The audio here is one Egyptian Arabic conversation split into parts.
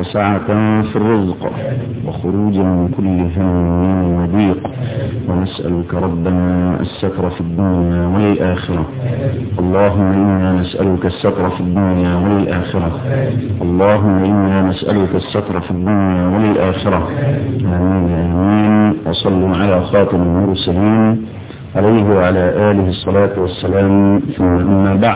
وسعة في الرزق وخروجا من كل هم وضيق ونسألك ربنا الستر في الدنيا والآخرة اللهم إنا نسألك الستر في الدنيا والآخرة اللهم إنا نسألك الستر في الدنيا والآخرة آمين آمين وصلوا على خاتم المرسلين عليه وعلى آله الصلاة والسلام ثم أما بعد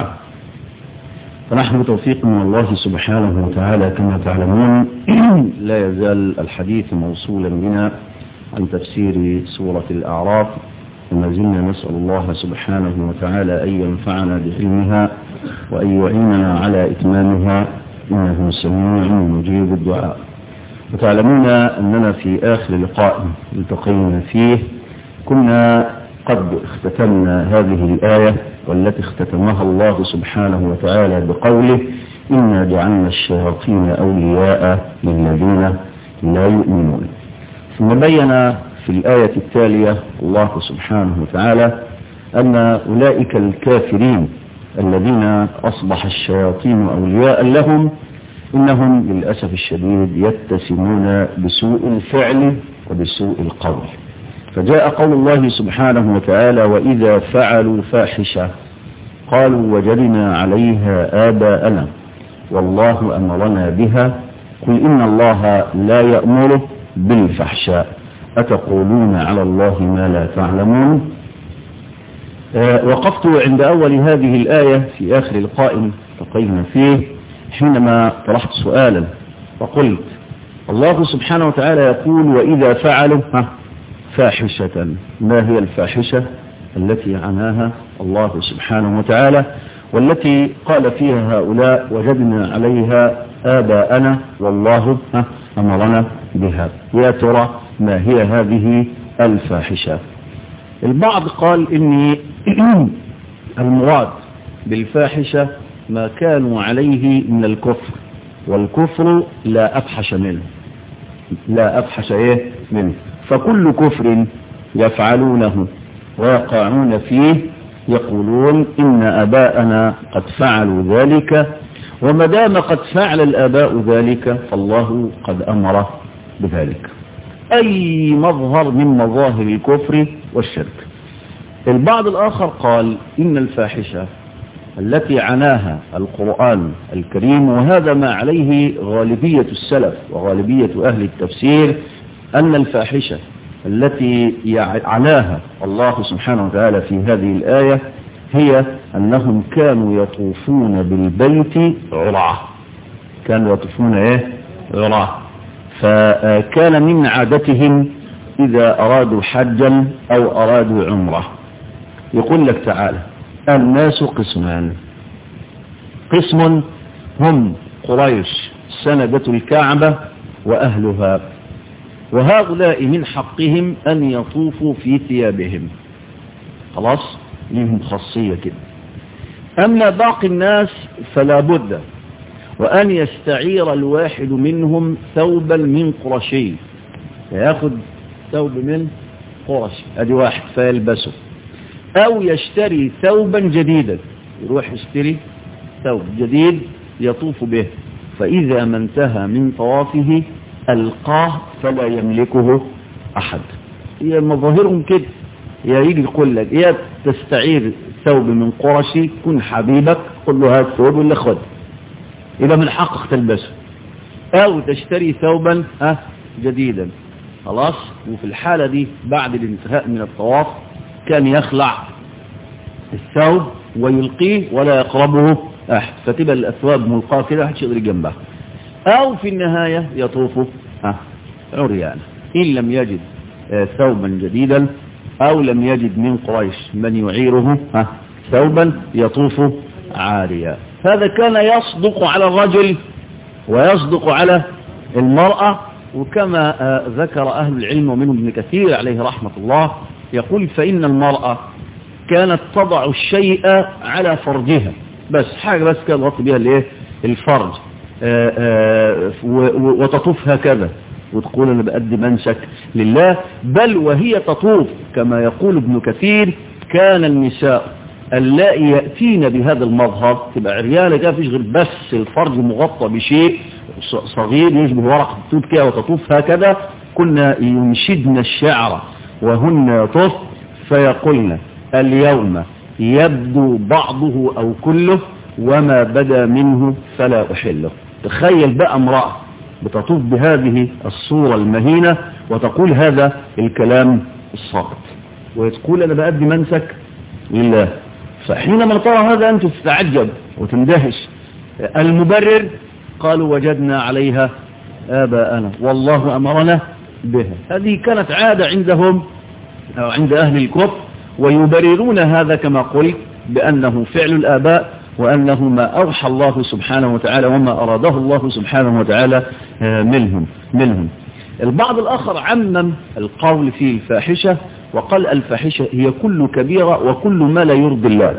فنحن توفيق من الله سبحانه وتعالى كما تعلمون لا يزال الحديث موصولا بنا عن تفسير سورة الأعراف وما زلنا نسأل الله سبحانه وتعالى أن ينفعنا بعلمها وأن يعيننا على إتمامها إنه سميع مجيب الدعاء وتعلمون أننا في آخر لقاء التقينا فيه كنا قد اختتمنا هذه الآية والتي اختتمها الله سبحانه وتعالى بقوله إنا جعلنا الشياطين أولياء للذين لا يؤمنون ثم بين في الآية التالية الله سبحانه وتعالى أن أولئك الكافرين الذين أصبح الشياطين أولياء لهم إنهم للأسف الشديد يتسمون بسوء الفعل وبسوء القول فجاء قول الله سبحانه وتعالى وإذا فعلوا فاحشة قالوا وجدنا عليها آباءنا والله أمرنا بها قل إن الله لا يأمر بالفحشاء أتقولون على الله ما لا تعلمون أه وقفت عند أول هذه الآية في آخر لقاء التقينا فيه حينما طرحت سؤالا وقلت الله سبحانه وتعالى يقول وإذا فعلوا فاحشة ما هي الفاحشة التي عناها الله سبحانه وتعالى والتي قال فيها هؤلاء وجدنا عليها آباءنا والله أمرنا بها يا ترى ما هي هذه الفاحشة البعض قال إني المراد بالفاحشة ما كانوا عليه من الكفر والكفر لا أفحش منه لا أفحش إيه منه فكل كفر يفعلونه ويقعون فيه يقولون إن أباءنا قد فعلوا ذلك وما دام قد فعل الآباء ذلك فالله قد أمر بذلك أي مظهر من مظاهر الكفر والشرك البعض الآخر قال إن الفاحشة التي عناها القرآن الكريم وهذا ما عليه غالبية السلف وغالبية أهل التفسير أن الفاحشة التي عناها الله سبحانه وتعالى في هذه الآية هي أنهم كانوا يطوفون بالبيت عرعة كانوا يطوفون إيه عرعة فكان من عادتهم إذا أرادوا حجا أو أرادوا عمرة يقول لك تعالى الناس قسمان قسم هم قريش سندة الكعبة وأهلها وهؤلاء من حقهم أن يطوفوا في ثيابهم خلاص لهم خاصية كده أما باقي الناس فلا بد وأن يستعير الواحد منهم ثوبا من قرشي فيأخذ ثوب من قرش ادي واحد فيلبسه أو يشتري ثوبا جديدا يروح يشتري ثوب جديد يطوف به فإذا ما انتهى من طوافه ألقاه فلا يملكه أحد هي مظاهرهم كده يا يجي يقول لك يا تستعير ثوب من قرشي كن حبيبك قل له هات ثوب ولا خد يبقى من حقك تلبسه أو تشتري ثوبا أه جديدا خلاص وفي الحالة دي بعد الانتهاء من الطواف كان يخلع الثوب ويلقيه ولا يقربه أحد فتبقى الأثواب ملقاه كده محدش يقدر جنبها أو في النهاية يطوف أه عريانا إن لم يجد آه ثوبا جديدا أو لم يجد من قريش من يعيره أه ثوبا يطوف عاريا هذا كان يصدق على الرجل ويصدق على المرأة وكما آه ذكر أهل العلم ومنهم ابن كثير عليه رحمة الله يقول فإن المرأة كانت تضع الشيء على فرجها بس حاجة بس كان غطي بها الايه الفرج آآ آآ وتطوف هكذا وتقول انا بقدم منسك لله بل وهي تطوف كما يقول ابن كثير كان النساء اللائي يأتين بهذا المظهر تبقى عريانة كده فيش غير بس الفرج مغطى بشيء صغير يشبه ورق التوت كده وتطوف هكذا كنا ينشدن الشعر وهن يطف فيقولن اليوم يبدو بعضه أو كله وما بدا منه فلا أحله تخيل بقى امرأة بتطوف بهذه الصورة المهينة وتقول هذا الكلام الساقط وتقول أنا بأدي منسك لله فحينما ترى هذا أنت تتعجب وتندهش المبرر قالوا وجدنا عليها آباءنا والله أمرنا بها هذه كانت عادة عندهم أو عند أهل الكفر ويبررون هذا كما قلت بأنه فعل الآباء وأنه ما أوحى الله سبحانه وتعالى وما أراده الله سبحانه وتعالى منهم منهم البعض الآخر عمم القول في الفاحشة وقال الفاحشة هي كل كبيرة وكل ما لا يرضي الله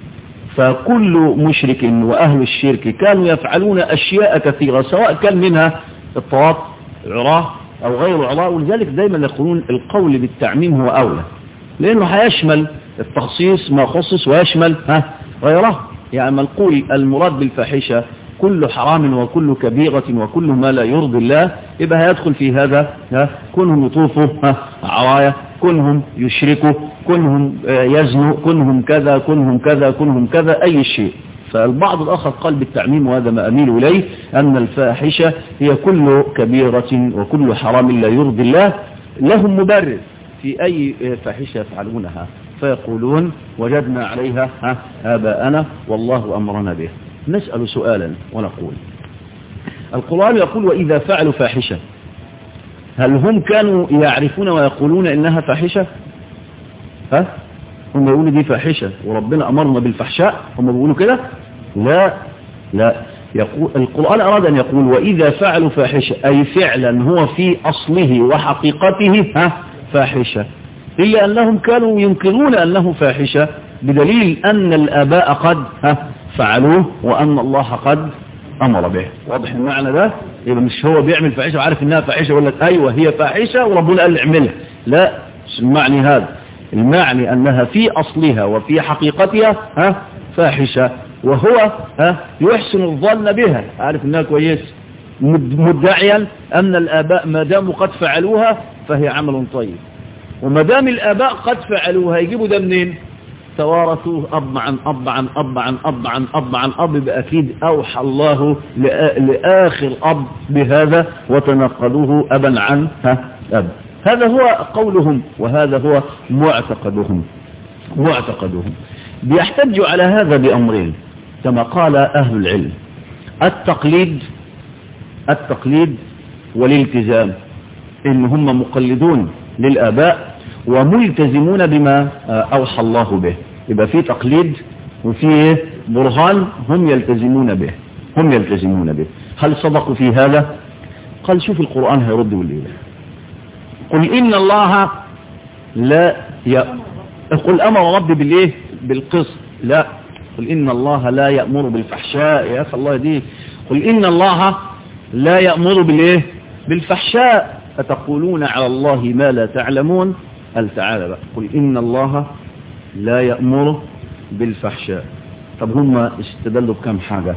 فكل مشرك وأهل الشرك كانوا يفعلون أشياء كثيرة سواء كان منها الطواف عراه أو غير عراه ولذلك دايما يقولون القول بالتعميم هو أولى لأنه هيشمل التخصيص ما خصص ويشمل ها غيره يعني ما نقول المراد بالفاحشة كل حرام وكل كبيرة وكل ما لا يرضي الله يبقى هيدخل في هذا ها كونهم يطوفوا ها عراية كونهم يشركوا كونهم يزنوا كونهم كذا كونهم كذا كونهم كذا أي شيء فالبعض الآخر قال بالتعميم وهذا ما أميل إليه أن الفاحشة هي كل كبيرة وكل حرام لا يرضي الله لهم مبرر في أي فاحشة يفعلونها فيقولون وجدنا عليها ها آباءنا والله أمرنا به نسأل سؤالا ونقول القرآن يقول وإذا فعلوا فاحشة هل هم كانوا يعرفون ويقولون إنها فاحشة ها هم يقولوا دي فاحشة وربنا أمرنا بالفحشاء هم بيقولوا كده لا لا يقول القرآن أراد أن يقول وإذا فعلوا فاحشة أي فعلا هو في أصله وحقيقته ها فاحشة إلا أنهم كانوا ينكرون أنه فاحشة بدليل أن الآباء قد ها فعلوه وأن الله قد أمر به واضح المعنى ده يبقى مش هو بيعمل فاحشة وعارف إنها فاحشة ولا أيوة هي فاحشة وربنا قال اعملها لا المعني هذا المعني أنها في أصلها وفي حقيقتها ها فاحشة وهو ها يحسن الظن بها عارف إنها كويس مدعيا أن الآباء ما داموا قد فعلوها فهي عمل طيب وما دام الآباء قد فعلوها يجيبوا ده منين توارثوه أب عن أب عن أب عن أب عن أب عن أب بأكيد أوحى الله لآخر أب بهذا وتنقلوه أبا عن ها أب هذا هو قولهم وهذا هو معتقدهم معتقدهم بيحتجوا على هذا بأمرين كما قال أهل العلم التقليد التقليد والالتزام إن هم مقلدون للآباء وملتزمون بما أوحى الله به يبقى في تقليد وفي برهان هم يلتزمون به هم يلتزمون به هل صدقوا في هذا قال شوف القرآن هيرد والليلة قل إن الله لا ي... قل أمر ربي بالإيه بالقسط لا قل إن الله لا يأمر بالفحشاء يا أخي الله دي قل إن الله لا يأمر بالإيه بالفحشاء أتقولون على الله ما لا تعلمون قال تعالى بقى قل إن الله لا يأمر بالفحشاء طب هم استدلوا بكم حاجة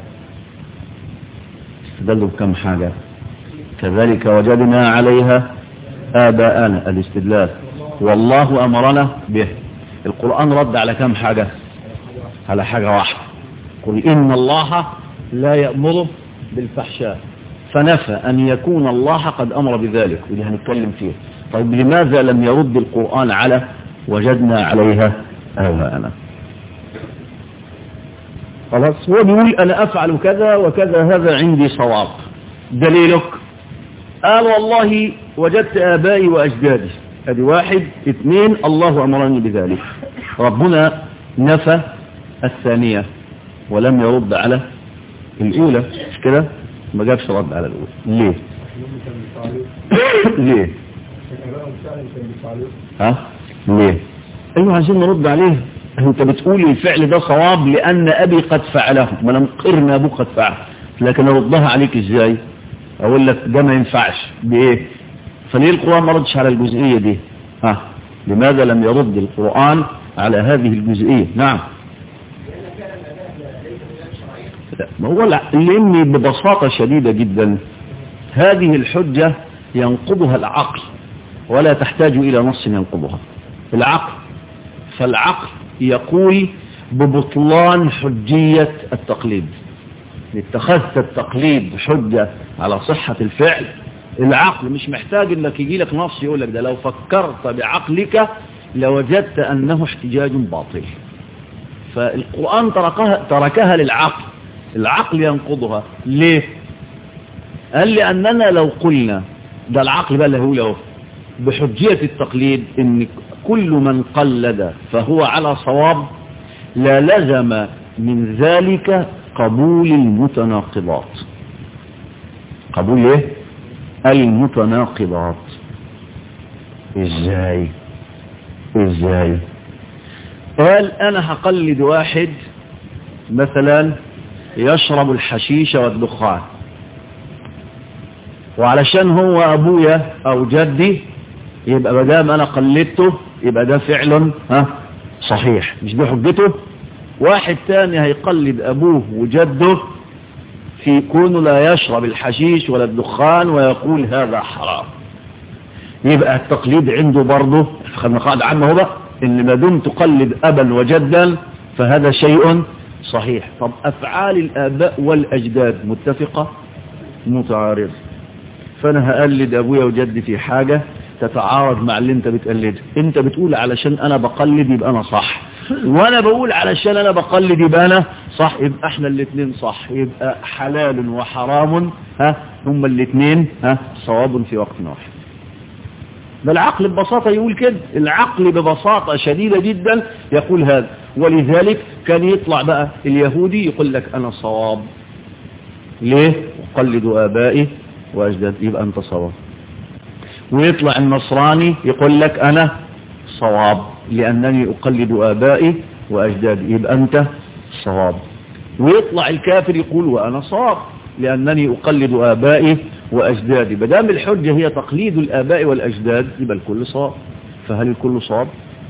استدلوا بكم حاجة كذلك وجدنا عليها آباءنا الاستدلال والله أمرنا به القرآن رد على كم حاجة على حاجة واحدة قل إن الله لا يأمر بالفحشاء فنفى أن يكون الله قد أمر بذلك ودي هنتكلم فيه طيب لماذا لم يرد القرآن على وجدنا عليها آباءنا خلاص هو بيقول أنا أفعل كذا وكذا هذا عندي صواب دليلك قال والله وجدت آبائي وأجدادي هذه واحد اثنين الله أمرني بذلك ربنا نفى الثانية ولم يرد على الأولى مش كده ما جابش رد على الأولى ليه ليه ها ليه ايوه عايزين نرد عليه انت بتقول الفعل ده صواب لان ابي قد فعله ما انا مقرنا ابوك قد فعل لكن اردها عليك ازاي اقول لك ده ما ينفعش بايه فليه القرآن ما ردش على الجزئية دي ها لماذا لم يرد القرآن على هذه الجزئية نعم ما هو لأني ببساطة شديدة جدا هذه الحجة ينقضها العقل ولا تحتاج إلى نص ينقضها العقل فالعقل يقول ببطلان حجية التقليد اتخذت التقليد حجة على صحة الفعل العقل مش محتاج انك يجي لك نص يقول لك ده لو فكرت بعقلك لوجدت انه احتجاج باطل فالقرآن تركها, تركها للعقل العقل ينقضها ليه قال لأننا لو قلنا ده العقل بقى اللي هو له بحجية التقليد ان كل من قلد فهو على صواب لا لزم من ذلك قبول المتناقضات قبول ايه المتناقضات ازاي ازاي قال انا هقلد واحد مثلا يشرب الحشيش والدخان وعلشان هو ابويا او جدي يبقى مدام انا قلدته يبقى ده فعل ها صحيح مش دي حجته واحد تاني هيقلد ابوه وجده في كونه لا يشرب الحشيش ولا الدخان ويقول هذا حرام يبقى التقليد عنده برضه خدنا قاعدة عامة هو بقى ان ما دمت تقلد ابا وجدا فهذا شيء صحيح طب افعال الاباء والاجداد متفقة متعارضة فانا هقلد ابويا وجدي في حاجة تتعارض مع اللي انت بتقلده انت بتقول علشان انا بقلد يبقى انا صح وانا بقول علشان انا بقلد يبقى انا صح يبقى احنا الاثنين صح يبقى حلال وحرام ها هما الاثنين ها صواب في وقت واحد ده العقل ببساطة يقول كده العقل ببساطة شديدة جدا يقول هذا ولذلك كان يطلع بقى اليهودي يقول لك انا صواب ليه اقلد ابائي واجداد يبقى انت صواب ويطلع النصراني يقول لك انا صواب لانني اقلد ابائي واجدادي يبقى انت صواب ويطلع الكافر يقول وانا صواب لانني اقلد ابائي واجدادي بدام الحجة هي تقليد الاباء والاجداد يبقى الكل صواب فهل الكل صواب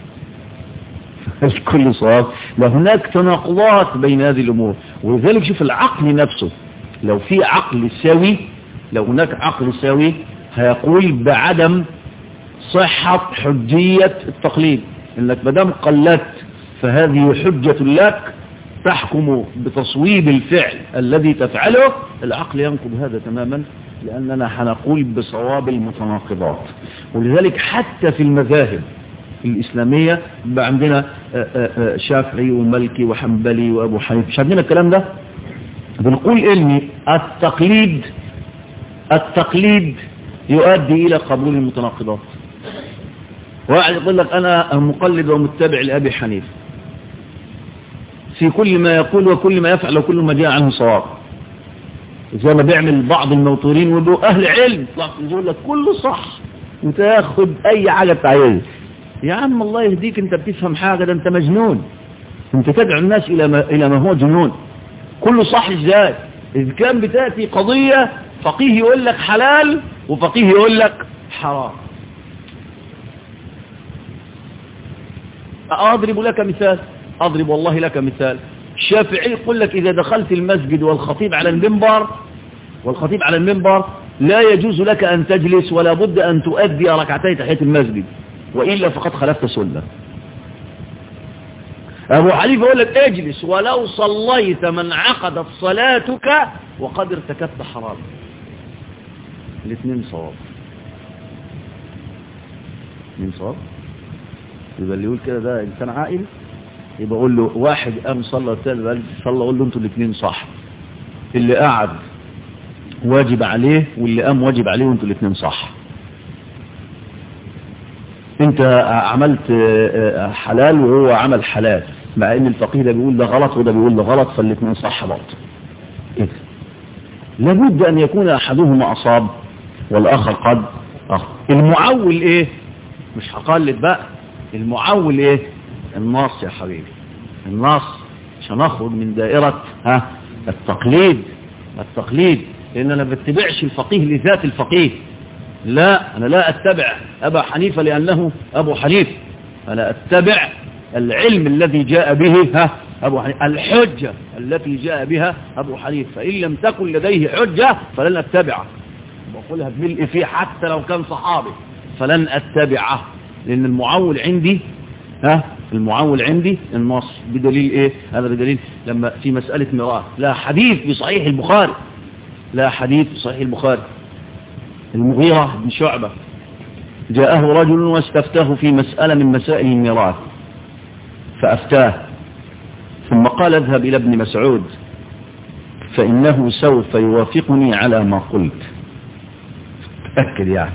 الكل صواب وهناك تناقضات بين هذه الامور ولذلك شوف العقل نفسه لو في عقل سوي لو هناك عقل سوي هيقول بعدم صحة حجية التقليد انك مدام قلدت فهذه حجة لك تحكم بتصويب الفعل الذي تفعله العقل ينقض هذا تماما لأننا هنقول بصواب المتناقضات ولذلك حتى في المذاهب الإسلامية بقى عندنا شافعي وملكي وحنبلي وأبو حنيفة مش عندنا الكلام ده بنقول إن التقليد التقليد يؤدي إلى قبول المتناقضات واحد يقول لك أنا مقلد ومتبع لأبي حنيفة في كل ما يقول وكل ما يفعل وكل ما جاء عنه صواب زي ما بيعمل بعض الموتورين ويبقوا أهل علم يقول لك كله صح وتاخد أي حاجة تعيز يا عم الله يهديك انت بتفهم حاجة ده انت مجنون انت تدعو الناس إلى ما, إلى ما هو جنون كله صح ازاي إذ كان بتأتي قضية فقيه يقول لك حلال وفقيه يقول لك حرام أضرب لك مثال أضرب والله لك مثال الشافعي يقول لك إذا دخلت المسجد والخطيب على المنبر والخطيب على المنبر لا يجوز لك أن تجلس ولا بد أن تؤدي ركعتي تحية المسجد وإلا فقد خلفت سنة أبو حنيفة يقول لك اجلس ولو صليت من عقدت صلاتك وقد ارتكبت حرام الاثنين صواب الاثنين صواب يبقى اللي يقول كده ده انسان عاقل يبقى اقول له واحد قام صلى الثالث صلى اقول له انتوا الاثنين صح اللي قعد واجب عليه واللي قام واجب عليه وانتوا الاثنين صح انت عملت حلال وهو عمل حلال مع ان الفقيه ده بيقول ده غلط وده بيقول ده غلط فالاثنين صح برضه ايه لابد ان يكون احدهما اصاب والاخر قد أخر. المعول ايه مش هقلد بقى المعول ايه النص يا حبيبي النص عشان نخرج من دائرة ها التقليد التقليد لان انا بتبعش الفقيه لذات الفقيه لا انا لا اتبع ابا حنيفة لانه ابو حنيفة انا اتبع العلم الذي جاء به ها أبو حنيفة الحجة التي جاء بها أبو حنيفة فإن لم تكن لديه حجة فلن أتبعه بقولها بملء فيه حتى لو كان صحابي فلن أتبعه لأن المعول عندي ها المعول عندي النص بدليل ايه هذا بدليل لما في مسألة ميراث لا حديث بصحيح البخاري لا حديث بصحيح البخاري المغيرة بن شعبة جاءه رجل واستفتاه في مسألة من مسائل الميراث فأفتاه ثم قال اذهب إلى ابن مسعود فإنه سوف يوافقني على ما قلت تأكد يعني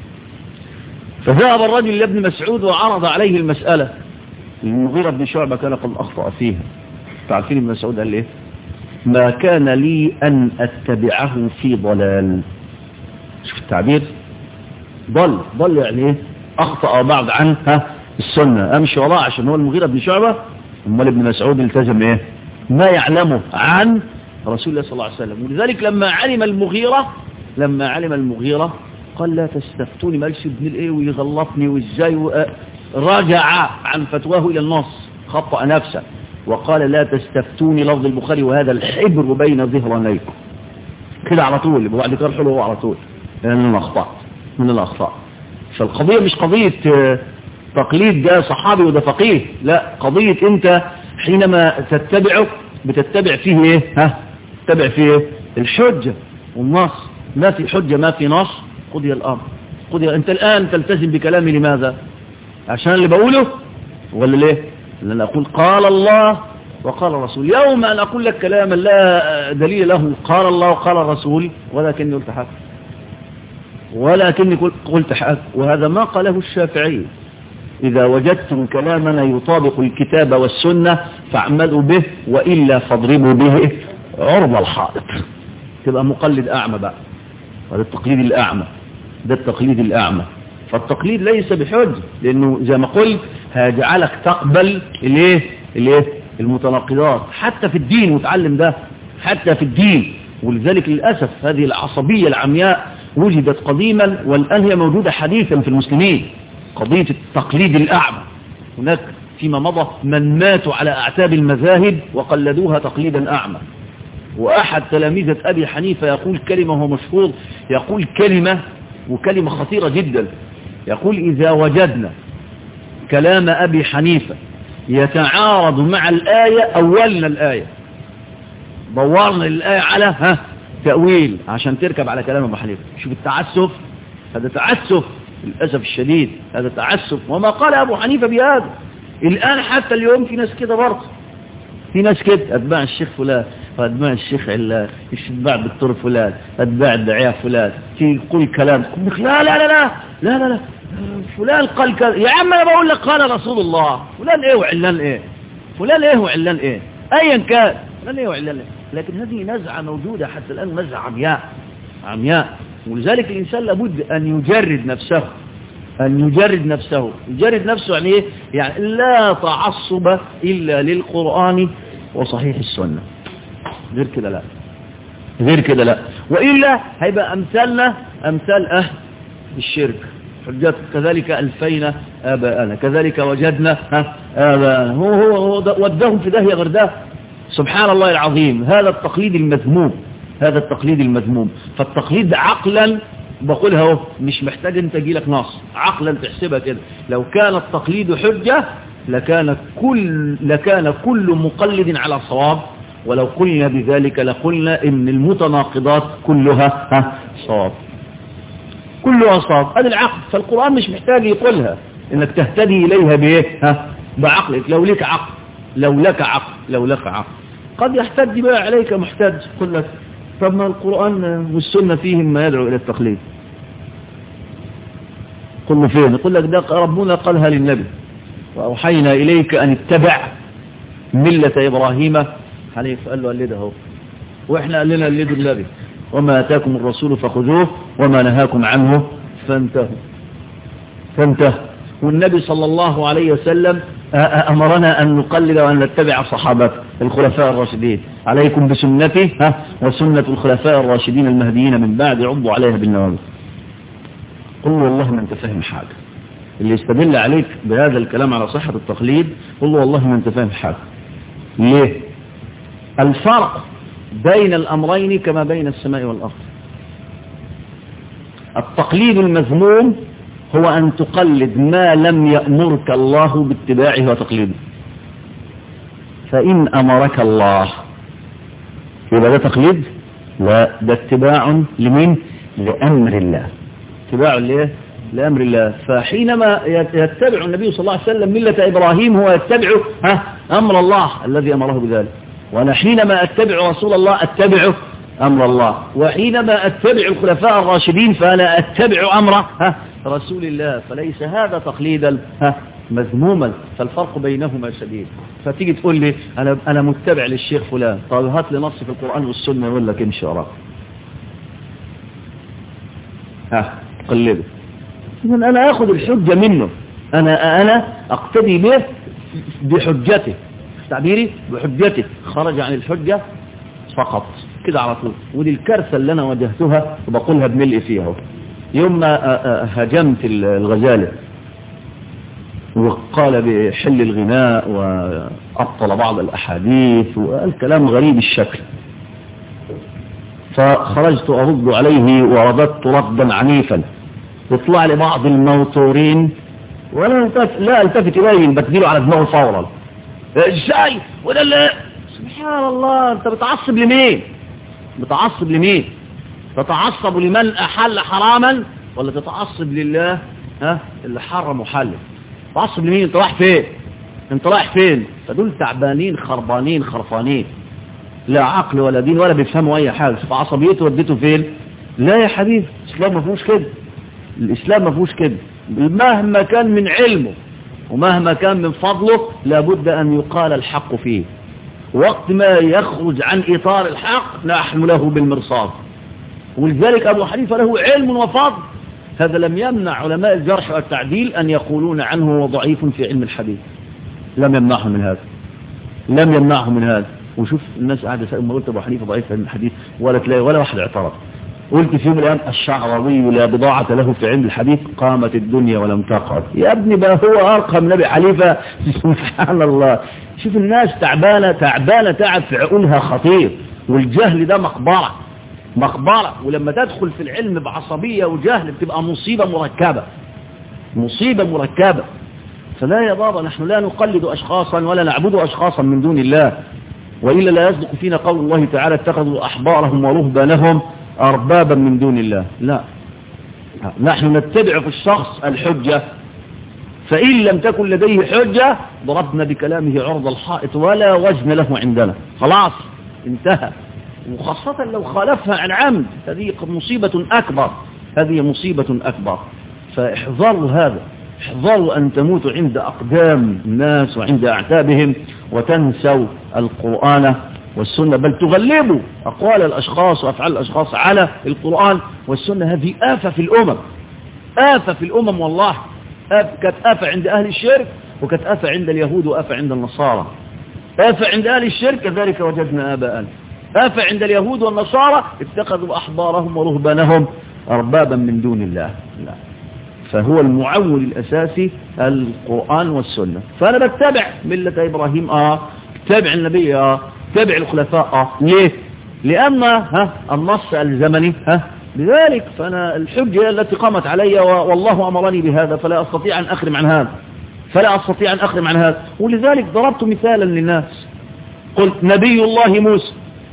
فذهب الرجل إلى ابن مسعود وعرض عليه المسألة المغيرة بن شعبة كان قد أخطأ فيها تعرفين ابن مسعود قال ايه ما كان لي أن أتبعه في ضلال شوف التعبير ضل ضل يعني ايه أخطأ بعض عنها السنة أمشي وراه عشان هو المغيرة بن شعبة امال ابن مسعود التزم ايه ما يعلمه عن رسول الله صلى الله عليه وسلم ولذلك لما علم المغيرة لما علم المغيرة قال لا تستفتوني مالش ابن الايه ويغلطني وازاي و... رجع عن فتواه الى النص خطأ نفسه وقال لا تستفتوني لفظ البخاري وهذا الحبر بين ظهرانيكم كده على طول وبعد كده حلو هو على طول لان انا اخطأت من الاخطاء فالقضية مش قضية تقليد ده صحابي وده فقيه لا قضية انت حينما تتبعه بتتبع فيه ايه ها تتبع فيه ايه الحجة والنص ما في حجة ما في نص قضي الامر قضي انت الان تلتزم بكلامي لماذا عشان اللي بقوله ولا ليه لان اقول قال الله وقال الرسول يوم ان اقول لك كلاما لا دليل له قال الله وقال الرسول ولكني قلت حق ولكني قلت حق وهذا ما قاله الشافعي إذا وجدتم كلامنا يطابق الكتاب والسنة فاعملوا به وإلا فاضربوا به عرض الحائط تبقى مقلد أعمى بقى هذا التقليد الأعمى ده التقليد الأعمى فالتقليد ليس بحج لأنه زي ما قلت هيجعلك تقبل الايه الايه المتناقضات حتى في الدين وتعلم ده حتى في الدين ولذلك للأسف هذه العصبية العمياء وجدت قديما والآن هي موجودة حديثا في المسلمين قضية التقليد الأعمى هناك فيما مضى من ماتوا على أعتاب المذاهب وقلدوها تقليدا أعمى وأحد تلاميذة أبي حنيفة يقول كلمة هو مشهور يقول كلمة وكلمة خطيرة جدا يقول إذا وجدنا كلام أبي حنيفة يتعارض مع الآية أولنا الآية دورنا الآية على ها تأويل عشان تركب على كلام أبو حنيفة شوف التعسف هذا تعسف للأسف الشديد هذا تعسف وما قال أبو حنيفة بهذا الآن حتى اليوم في ناس كده برضه في ناس كده أتباع الشيخ فلان وأتباع الشيخ علان أتباع الدكتور فلان أتباع الداعية فلان في كل كلام لا لا لا لا لا لا, لا. فلان قال كذا يا عم أنا بقول لك قال رسول الله فلان إيه وعلان إيه فلان إيه وعلان إيه أيا كان فلان إيه وعلان إيه لكن هذه نزعة موجودة حتى الآن نزعة عمياء عمياء ولذلك الإنسان لابد أن يجرد نفسه أن يجرد نفسه يجرد نفسه يعني إيه؟ يعني لا تعصب إلا للقرآن وصحيح السنة غير كده لا غير كده لا وإلا هيبقى أمثالنا أمثال أهل الشرك حجات كذلك ألفينا آباءنا كذلك وجدنا ها آباءنا هو, هو, هو ودهم في داهية غير ده سبحان الله العظيم هذا التقليد المذموم هذا التقليد المذموم فالتقليد عقلا بقولها اهو مش محتاج انت لك نص عقلا تحسبها كده لو كان التقليد حجة لكان كل لكان كل مقلد على صواب ولو قلنا بذلك لقلنا ان المتناقضات كلها ها صواب كلها صواب هذا العقل فالقرآن مش محتاج يقولها انك تهتدي اليها بايه ها بعقلك لو لك عقل لو لك عقل لو لك عقل قد يحتج بقى عليك محتاج يقول لك طب ما القرآن والسنة فيهم ما يدعو إلى التقليد قل له فين يقول لك ده ربنا قالها للنبي وأوحينا إليك أن اتبع ملة إبراهيم حنيف قال له قلده هو وإحنا قال لنا قلدوا النبي وما أتاكم الرسول فخذوه وما نهاكم عنه فانتهوا فانتهوا والنبي صلى الله عليه وسلم أمرنا أن نقلد وأن نتبع صحابته الخلفاء الراشدين عليكم بسنتي ها وسنة الخلفاء الراشدين المهديين من بعد عضوا عليها بالنواجذ قل والله ما انت فاهم حاجة اللي يستدل عليك بهذا الكلام على صحة التقليد قل والله ما انت فاهم حاجة ليه الفرق بين الأمرين كما بين السماء والأرض التقليد المذموم هو أن تقلد ما لم يأمرك الله باتباعه وتقليده فإن أمرك الله يبقى ده تقليد لا ده اتباع لمن لأمر الله اتباع ليه لأمر الله فحينما يتبع النبي صلى الله عليه وسلم ملة إبراهيم هو يتبع ها أمر الله الذي أمره بذلك وأنا حينما أتبع رسول الله أتبع أمر الله وحينما أتبع الخلفاء الراشدين فأنا أتبع أمر ها رسول الله فليس هذا تقليدا ها مذموما فالفرق بينهما شديد فتيجي تقول لي أنا, أنا متبع للشيخ فلان طيب هات لي نص في القرآن والسنة يقول لك امشي وراه ها قلبه إذن أنا أخذ الحجة منه أنا أنا أقتدي به بحجته تعبيري بحجته خرج عن الحجة فقط كده على طول ودي الكارثة اللي أنا واجهتها وبقولها بملء فيها يوم ما هجمت الغزالة وقال بحل الغناء وأبطل بعض الأحاديث وقال كلام غريب الشكل فخرجت أرد عليه ورددت ردا عنيفا يطلع لي بعض الموتورين ولا التفت لا التفت إليه بديله على دماغه فورا ازاي وده اللي سبحان الله انت بتعصب لمين بتعصب لمين تتعصب لمن أحل حراما ولا تتعصب لله ها اللي حرم وحل تعصب لمين انت رايح فين انت رايح فين فدول تعبانين خربانين خرفانين لا عقل ولا دين ولا بيفهموا اي حاجه فعصبيته وديته فين لا يا حبيبي الاسلام ما فيهوش كده الاسلام ما فيهوش كده مهما كان من علمه ومهما كان من فضله لابد ان يقال الحق فيه وقت ما يخرج عن اطار الحق نحن له بالمرصاد ولذلك ابو حنيفه له علم وفضل هذا لم يمنع علماء الجرح والتعديل أن يقولون عنه هو ضعيف في علم الحديث لم يمنعهم من هذا لم يمنعهم من هذا وشوف الناس قاعدة ما قلت أبو حنيفة ضعيف في علم الحديث ولا تلاقي ولا واحد اعترض قلت في يوم الأيام الشعراوي لا بضاعة له في علم الحديث قامت الدنيا ولم تقعد يا ابني بقى هو أرقم نبي حنيفة سبحان الله شوف الناس تعبانة تعبانة تعب في عقولها خطير والجهل ده مقبرة مقبرة ولما تدخل في العلم بعصبية وجهل بتبقى مصيبة مركبة مصيبة مركبة فلا يا بابا نحن لا نقلد أشخاصا ولا نعبد أشخاصا من دون الله وإلا لا يصدق فينا قول الله تعالى اتخذوا أحبارهم ورهبانهم أربابا من دون الله لا نحن نتبع في الشخص الحجة فإن لم تكن لديه حجة ضربنا بكلامه عرض الحائط ولا وزن له عندنا خلاص انتهى وخاصة لو خالفها عن عمد هذه مصيبة أكبر هذه مصيبة أكبر فاحذروا هذا احذروا أن تموتوا عند أقدام الناس وعند أعتابهم وتنسوا القرآن والسنة بل تغلبوا أقوال الأشخاص وأفعال الأشخاص على القرآن والسنة هذه آفة في الأمم آفة في الأمم والله كانت آفة عند أهل الشرك وكانت آفة عند اليهود وآفة عند النصارى آفة عند أهل الشرك كذلك وجدنا آباءنا آفة عند اليهود والنصارى اتخذوا أحبارهم ورهبانهم أربابا من دون الله لا. فهو المعول الأساسي القرآن والسنة فأنا بتبع ملة إبراهيم آه تابع النبي آه تابع الخلفاء آه ليه لأن ها النص الزمني ها لذلك فأنا الحجة التي قامت علي والله أمرني بهذا فلا أستطيع أن أخرم عن هذا فلا أستطيع أن أخرم عن هذا ولذلك ضربت مثالا للناس قلت نبي الله موسى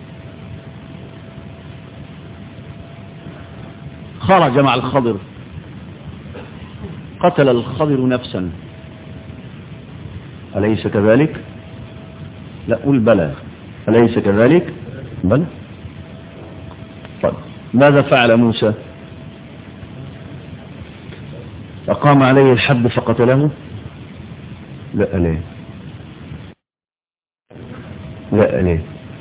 خرج مع الخضر قتل الخضر نفسا أليس كذلك لا قل بلى أليس كذلك بلى طيب ماذا فعل موسى أقام عليه الحد فقتله لا ليه لا ليه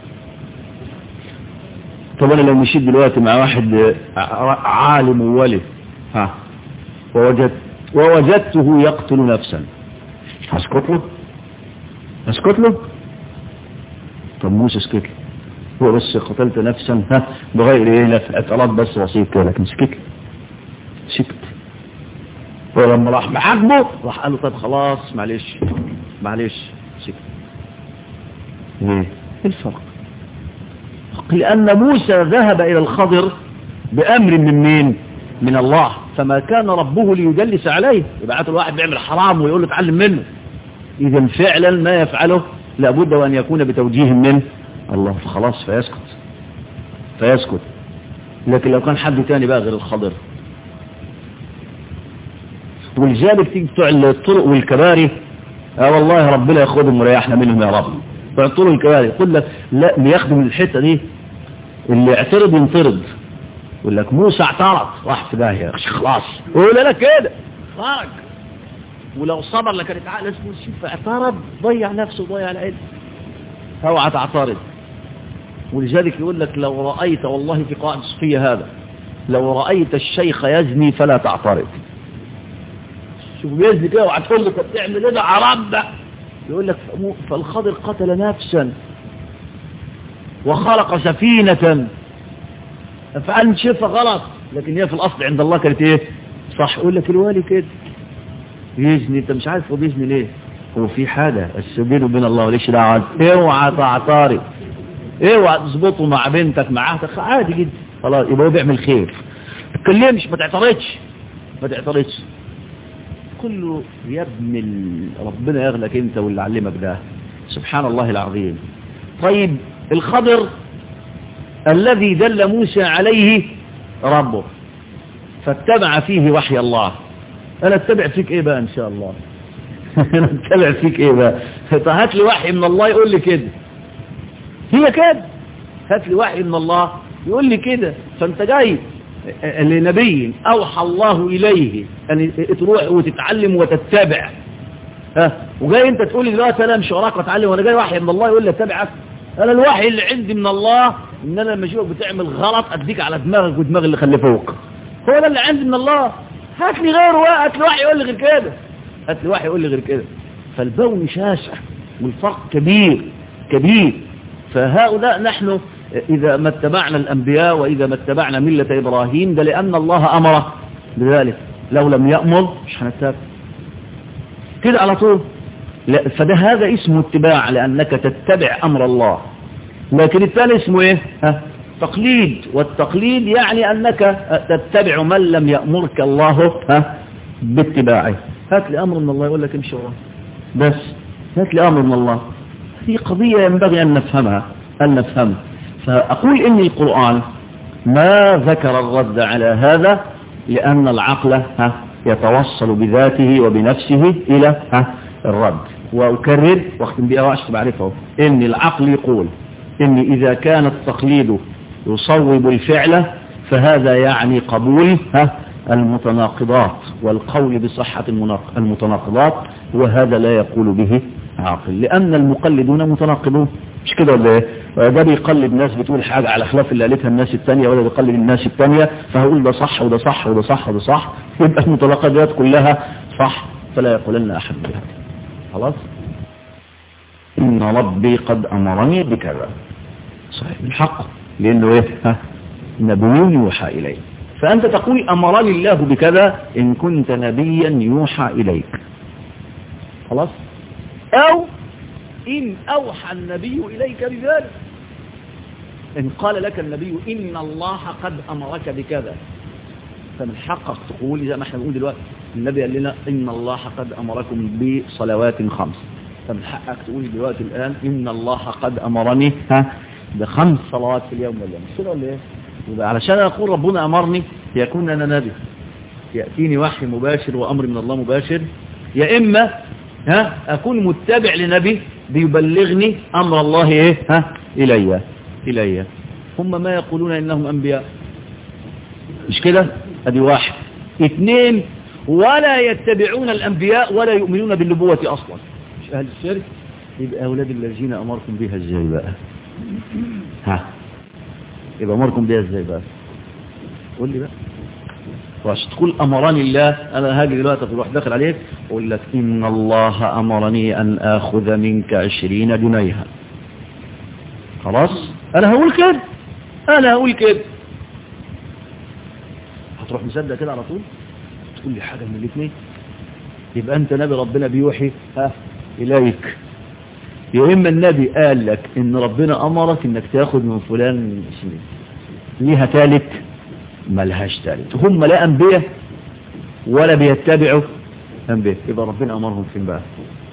طب انا لو مشيت دلوقتي مع واحد عالم وولي ها ووجدت ووجدته يقتل نفسا هسكت له هسكت له طب موسى اسكت له هو بس قتلت نفسا ها بغير ايه نفع اعتراض بس بسيط كده لكن سكت له سكت ولما راح محاكمه راح قال له طب خلاص معلش معلش سكت ليه الفرق لأن موسى ذهب إلى الخضر بأمر من مين من الله فما كان ربه ليدلس عليه يبعث الواحد بيعمل حرام ويقول له اتعلم منه إذا فعلا ما يفعله لابد وأن يكون بتوجيه من الله فخلاص فيسكت فيسكت لكن لو كان حد تاني بقى غير الخضر ولذلك تيجي بتوع الطرق والكباري اه والله ربنا ياخدهم وريحنا منهم يا رب بتوع الطرق والكباري يقول لك لا بياخدوا من الحته دي اللي يعترض ينطرد يقول لك موسى اعترض راح في داهيه خلاص يقول لك كده خرج ولو صبر لكانت عقل اسمه شوف اعترض ضيع نفسه ضيع العلم اوعى تعترض ولذلك يقول لك لو رأيت والله في قائد صفية هذا لو رأيت الشيخ يزني فلا تعترض شوف بيزني كده وهتقول له طب تعمل ايه ده حرام ده يقول لك فالخضر قتل نفسا وخلق سفينة فأنت شايفها غلط لكن هي في الأصل عند الله كانت ايه صح يقول لك الوالي كده بيزني انت مش عارف هو بيزني ليه هو في حاجة السبيل وبين الله وليش دعوة اوعى تعترض اوعى تظبطه مع بنتك مع اختك عادي جدا خلاص يبقى هو بيعمل خير ما تتكلمش ما تعترضش ما تعترضش كله يا ابن ال... ربنا يغلك انت واللي علمك ده سبحان الله العظيم طيب الخضر الذي دل موسى عليه ربه فاتبع فيه وحي الله انا اتبع فيك ايه بقى ان شاء الله انا اتبع فيك ايه بقى هات لي وحي من الله يقول لي كده هي كده هات لي وحي من الله يقول لي كده فانت جاي لنبي اوحى الله اليه ان تروح وتتعلم وتتبع ها وجاي انت تقول لي دلوقتي انا مش وراك واتعلم وانا جاي وحي من الله يقول لي اتبعك انا الوحي اللي عندي من الله ان انا لما اشوفك بتعمل غلط اديك على دماغك ودماغ اللي خلفوك هو ده اللي عندي من الله هات لي غيره هات لي وحي يقول لي غير كده هات لي وحي يقول لي غير كده فالبون شاسع والفرق كبير كبير فهؤلاء نحن إذا ما اتبعنا الأنبياء وإذا ما اتبعنا ملة إبراهيم ده لأن الله أمره بذلك لو لم يأمر مش هنتبع كده على طول لا فده هذا اسمه اتباع لأنك تتبع أمر الله لكن الثاني اسمه ايه ها؟ تقليد والتقليد يعني أنك تتبع من لم يأمرك الله ها؟ باتباعه هات لي أمر من الله يقول لك امشي وراه بس هات لي أمر من الله هذه قضية ينبغي أن نفهمها أن نفهمها فأقول إن القرآن ما ذكر الرد على هذا لأن العقل ها يتوصل بذاته وبنفسه إلى ها الرد وأكرر واختم بها وأشتب بعرفه إن العقل يقول إن إذا كان التقليد يصوب الفعل فهذا يعني قبول ها المتناقضات والقول بصحة المتناقضات وهذا لا يقول به عاقل لأن المقلدون متناقضون مش كده ولا ايه ده بيقلد ناس بتقول حاجة على خلاف اللي قالتها الناس التانية ولا بيقلد الناس التانية فهقول ده صح وده صح وده صح وده صح يبقى المتناقضات كلها صح فلا يقولن أحد بها خلاص إن ربي قد أمرني بكذا صحيح الحق لأنه إيه ها نبي يوحى إليه فأنت تقول أمرني الله بكذا إن كنت نبيا يوحى إليك خلاص أو إن أوحى النبي إليك بذلك إن قال لك النبي إن الله قد أمرك بكذا فمن حقك تقول زي ما احنا بنقول دلوقتي النبي قال لنا إن الله قد أمركم بصلوات خمس فمن حقك تقول دلوقتي الآن إن الله قد أمرني ها بخمس صلوات في اليوم والليل مش كده ولا إيه؟ يبقى علشان أقول ربنا أمرني يكون أنا نبي يأتيني وحي مباشر وأمر من الله مباشر يا إما ها أكون متبع لنبي بيبلغني أمر الله إيه ها إلي إلي هم ما يقولون إنهم أنبياء مش كده أدي واحد اثنين ولا يتبعون الأنبياء ولا يؤمنون بالنبوة أصلا مش أهل الشرك يبقى أولاد الذين أمركم بها إزاي بقى ها يبقى أمركم بها إزاي بقى قول لي بقى وعشان تقول أمرني الله أنا هاجي دلوقتي تروح داخل عليك أقول لك إن الله أمرني أن آخذ منك عشرين جنيها خلاص أنا هقول كده أنا هقول كده هتروح مصدق كده على طول تقول لي حاجة من الاثنين يبقى أنت نبي ربنا بيوحي ها إليك يا إما النبي قال لك إن ربنا أمرك إنك تاخد من فلان سنين ليها ثالث ملهاش ثالث هم لا أنبياء ولا بيتبعوا أنبياء يبقى ربنا أمرهم فين بقى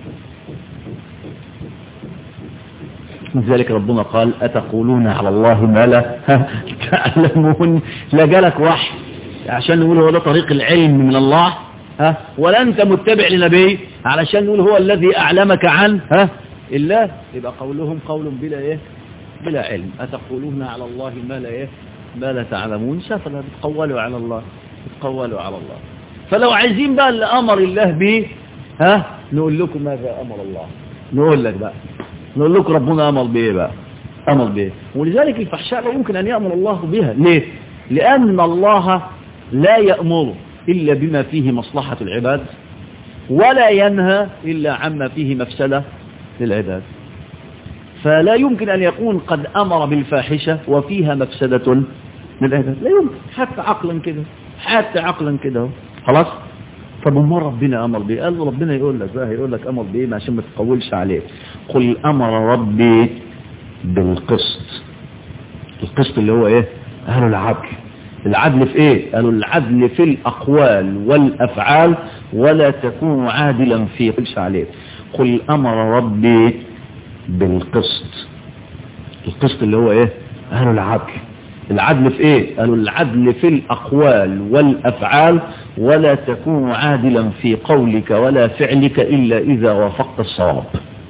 لذلك ربنا قال أتقولون على الله ما لا تعلمون لا جالك وحي عشان نقول هو ده طريق العلم من الله ها ولا أنت متبع لنبي علشان نقول هو الذي أعلمك عن ها الله يبقى قولهم قول بلا إيه بلا علم أتقولون على الله ما لا إيه ما لا تعلمون سفلا بتقولوا على الله بتقولوا على الله فلو عايزين بقى اللي أمر الله به ها نقول لكم ماذا أمر الله نقول لك بقى نقول لكم ربنا أمر بإيه بقى أمر بإيه ولذلك الفحشاء لا يمكن أن يأمر الله بها ليه لأن الله لا يأمر إلا بما فيه مصلحة العباد ولا ينهى إلا عما فيه مفسدة للعباد فلا يمكن أن يكون قد أمر بالفاحشة وفيها مفسدة للعباد لا يمكن حتى عقلا كده حتى عقلا كده خلاص طب وما ربنا أمر بيه قال له ربنا يقول لك بقى يقول لك أمر بيه عشان ما تقولش عليه قل أمر ربي بالقسط القسط اللي هو ايه قالوا العدل العدل في ايه قالوا العدل في الأقوال والأفعال ولا تكون عادلا في قلش عليه قل أمر ربي بالقسط القسط اللي هو ايه قالوا العدل العدل في ايه قالوا العدل في الأقوال والأفعال ولا تكون عادلا في قولك ولا فعلك إلا إذا وافقت الصواب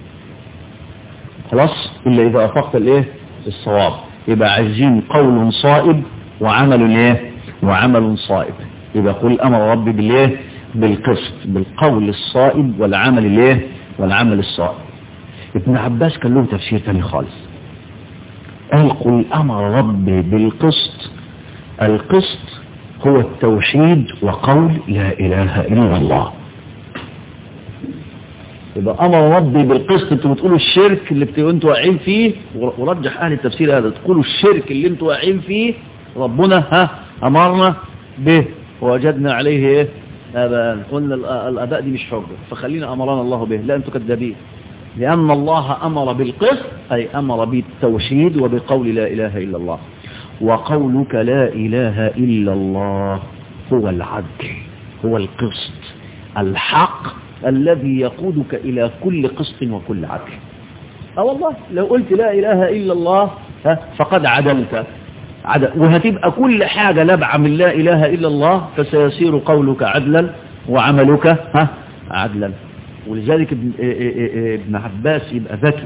خلاص إلا إذا وافقت الايه الصواب يبقى عايزين قول صائب وعمل ايه وعمل صائب يبقى قل أمر ربي بالايه بالقسط بالقول الصائب والعمل الايه والعمل الصائب ابن عباس كان له تفسير ثاني خالص قال قل أمر ربي بالقسط القسط هو التوحيد وقول لا إله إلا الله يبقى أمر ربي بالقسط انتوا بتقولوا الشرك اللي انتوا واقعين فيه ورجح أهل التفسير هذا تقولوا الشرك اللي انتوا واقعين فيه ربنا ها أمرنا به ووجدنا عليه ايه آباء قلنا الآباء دي مش حجة فخلينا أمرنا الله به لا أنتوا كذابين لأن الله أمر بالقسط أي أمر بالتوحيد وبقول لا إله إلا الله وقولك لا إله إلا الله هو العدل هو القسط الحق الذي يقودك إلى كل قسط وكل عدل أه والله لو قلت لا إله إلا الله فقد عدلت عدل وهتبقى كل حاجة نبع من لا إله إلا الله فسيصير قولك عدلا وعملك ها عدلا ولذلك ابن, ابن عباس يبقى ذكي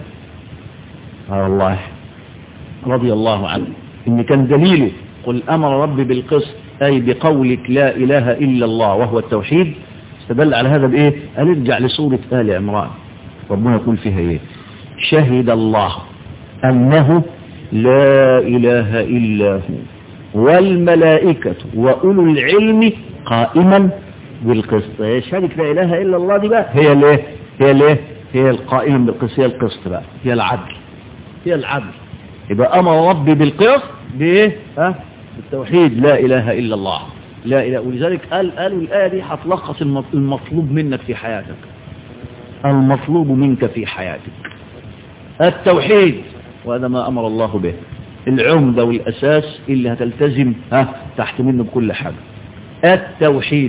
آه الله رضي الله عنه إن كان دليله قل أمر ربي بالقسط أي بقولك لا إله إلا الله وهو التوحيد استدل على هذا بإيه قال ارجع لسورة آل عمران ربنا يقول فيها إيه شهد الله أنه لا إله إلا هو والملائكة وأولو العلم قائما بالقسط شهادة لا إله إلا الله دي بقى هي الايه هي الايه هي القائم بالقسط هي القسط بقى هي العدل هي العدل يبقى أمر ربي بالقسط بإيه ها بالتوحيد لا إله إلا الله لا إله ولذلك قال قالوا الآية دي هتلخص المطلوب منك في حياتك المطلوب منك في حياتك التوحيد وهذا ما أمر الله به العمدة والأساس اللي هتلتزم ها تحت منه بكل حاجة التوحيد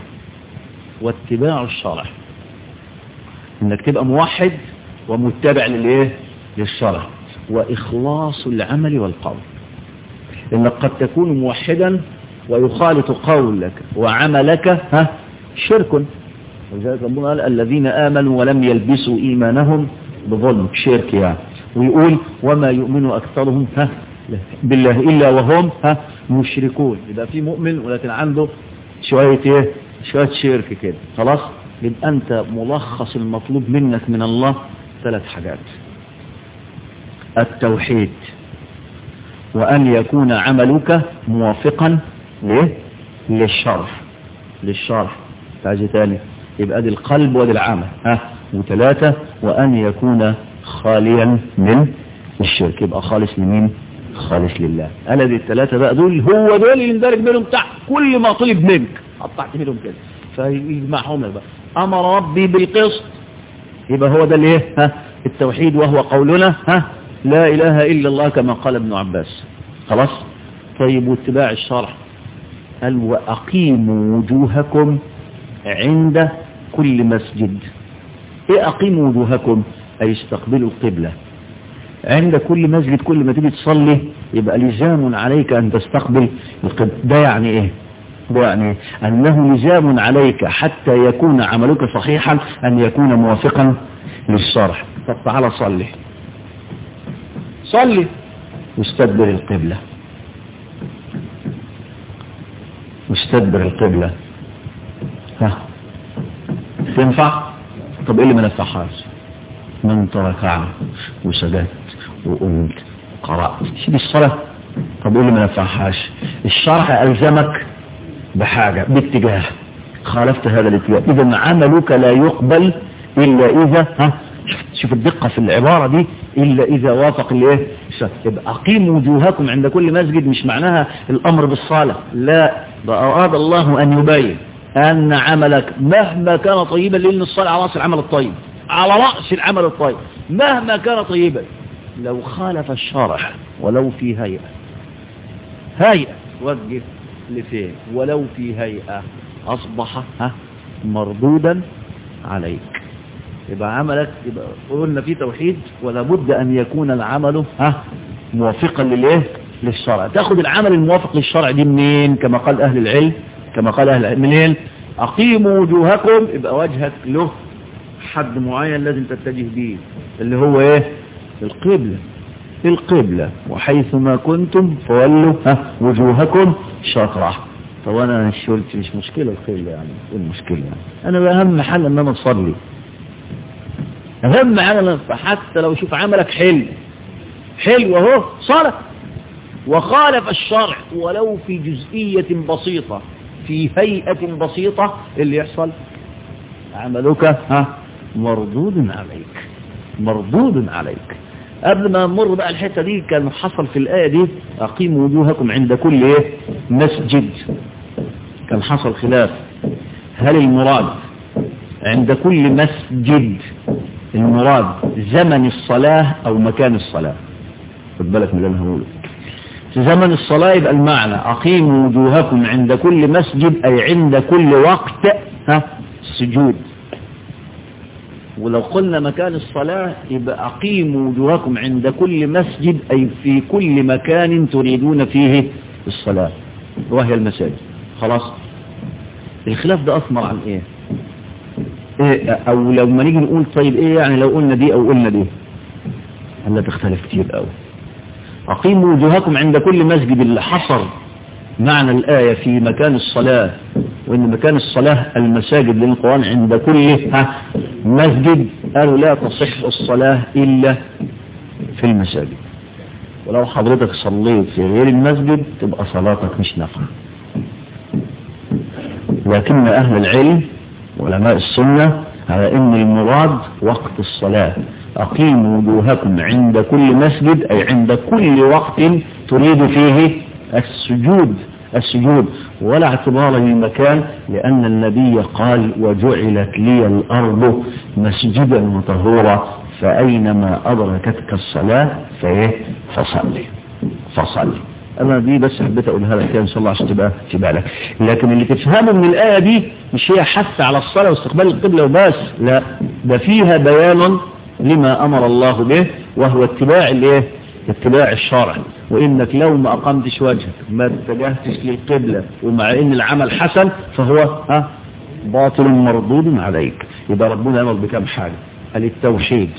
واتباع الشرع انك تبقى موحد ومتبع للايه للشرع واخلاص العمل والقول انك قد تكون موحدا ويخالط قولك وعملك ها شرك ولذلك ربنا قال الذين امنوا ولم يلبسوا ايمانهم بظلم شرك يعني ويقول وما يؤمن اكثرهم ها بالله الا وهم ها مشركون يبقى في مؤمن ولكن عنده شويه ايه شوية شرك كده خلاص يبقى أنت ملخص المطلوب منك من الله ثلاث حاجات التوحيد وأن يكون عملك موافقا ليه؟ للشرع للشرع تعجي تاني يبقى دي القلب ودي العمل ها وثلاثة وأن يكون خاليا من الشرك يبقى خالص لمين خالص لله أنا دي الثلاثة بقى دول هو دول اللي ندرج منهم تحت كل ما طلب منك قطعت منهم كده فيجمعهم بقى امر ربي بالقسط يبقى هو ده الايه ها التوحيد وهو قولنا ها لا إله إلا الله كما قال ابن عباس خلاص طيب واتباع الشرع قال وأقيموا وجوهكم عند كل مسجد ايه أقيموا وجوهكم أي استقبلوا القبلة عند كل مسجد كل ما تيجي تصلي يبقى لزام عليك أن تستقبل القبلة ده يعني ايه ده يعني إيه؟ أنه لزام عليك حتى يكون عملك صحيحا أن يكون موافقا للشرع طب تعالى صلي صلي واستدبر القبلة واستدبر القبلة ها تنفع طب ايه اللي ما نفعهاش من تركع وسجدت وقمت قرأت دي الصلاة طب ايه اللي ما نفعهاش الشرع ألزمك بحاجة باتجاه خالفت هذا الاتجاه اذا عملك لا يقبل الا اذا ها شوف الدقة في العبارة دي إلا إذا وافق الايه يبقى أقيموا وجوهكم عند كل مسجد مش معناها الأمر بالصلاة لا ده أراد الله أن يبين أن عملك مهما كان طيبا لأن الصلاة على رأس العمل الطيب على رأس العمل الطيب مهما كان طيبا لو خالف الشرع ولو في هيئة هيئة توجه لفين ولو في هيئة أصبح ها مردودا عليك يبقى عملك يبقى قلنا في توحيد ولا بد أن يكون العمل ها موافقا للايه للشرع تاخد العمل الموافق للشرع دي منين كما قال أهل العلم كما قال أهل العلم منين أقيموا وجوهكم يبقى وجهك له حد معين لازم تتجه به اللي هو ايه القبلة القبلة وحيثما كنتم فولوا ها وجوهكم شطرة طب انا مش قلت مش مشكلة القبلة يعني ايه المشكلة يعني انا بأهم حل ان انا اصلي اهم حاجة حتى لو شوف عملك حلو حلو اهو صلاة وخالف الشرع ولو في جزئية بسيطة في هيئة بسيطة اللي يحصل عملك ها مردود عليك مردود عليك قبل ما نمر بقى الحتة دي كان حصل في الآية دي أقيموا وجوهكم عند كل إيه مسجد كان حصل خلاف هل المراد عند كل مسجد المراد زمن الصلاة أو مكان الصلاة خد بالك من اللي أنا هقوله في زمن الصلاة يبقى المعنى أقيموا وجوهكم عند كل مسجد أي عند كل وقت ها سجود ولو قلنا مكان الصلاة يبقى أقيموا وجوهكم عند كل مسجد أي في كل مكان تريدون فيه الصلاة وهي المساجد خلاص الخلاف ده أثمر عن إيه إيه أو لو ما نيجي نقول طيب إيه يعني لو قلنا دي أو قلنا دي هلا تختلف كتير قوي أقيموا وجوهكم عند كل مسجد اللي حصر معنى الآية في مكان الصلاة وإن مكان الصلاة المساجد للقرآن عند كل مسجد قالوا لا تصح الصلاة إلا في المساجد ولو حضرتك صليت في غير المسجد تبقى صلاتك مش نافعة لكن أهل العلم علماء السنة على أن المراد وقت الصلاة أقيموا وجوهكم عند كل مسجد أي عند كل وقت تريد فيه السجود السجود ولا اعتبار للمكان لأن النبي قال وجعلت لي الأرض مسجدا وطهورا فأينما أدركتك الصلاة فإيه فصلي فصلي أنا دي بس حبيت أقولها لك إن شاء الله عشان تبقى تبقى لك لكن اللي تفهمه من الآية دي مش هي حث على الصلاة واستقبال القبلة وبس لا ده فيها بيان لما أمر الله به وهو اتباع الايه اتباع الشرع وإنك لو ما أقمتش وجهك ما اتجهتش للقبلة ومع إن العمل حسن فهو ها باطل مردود عليك يبقى ربنا أمر بكم حاجة قال التوحيد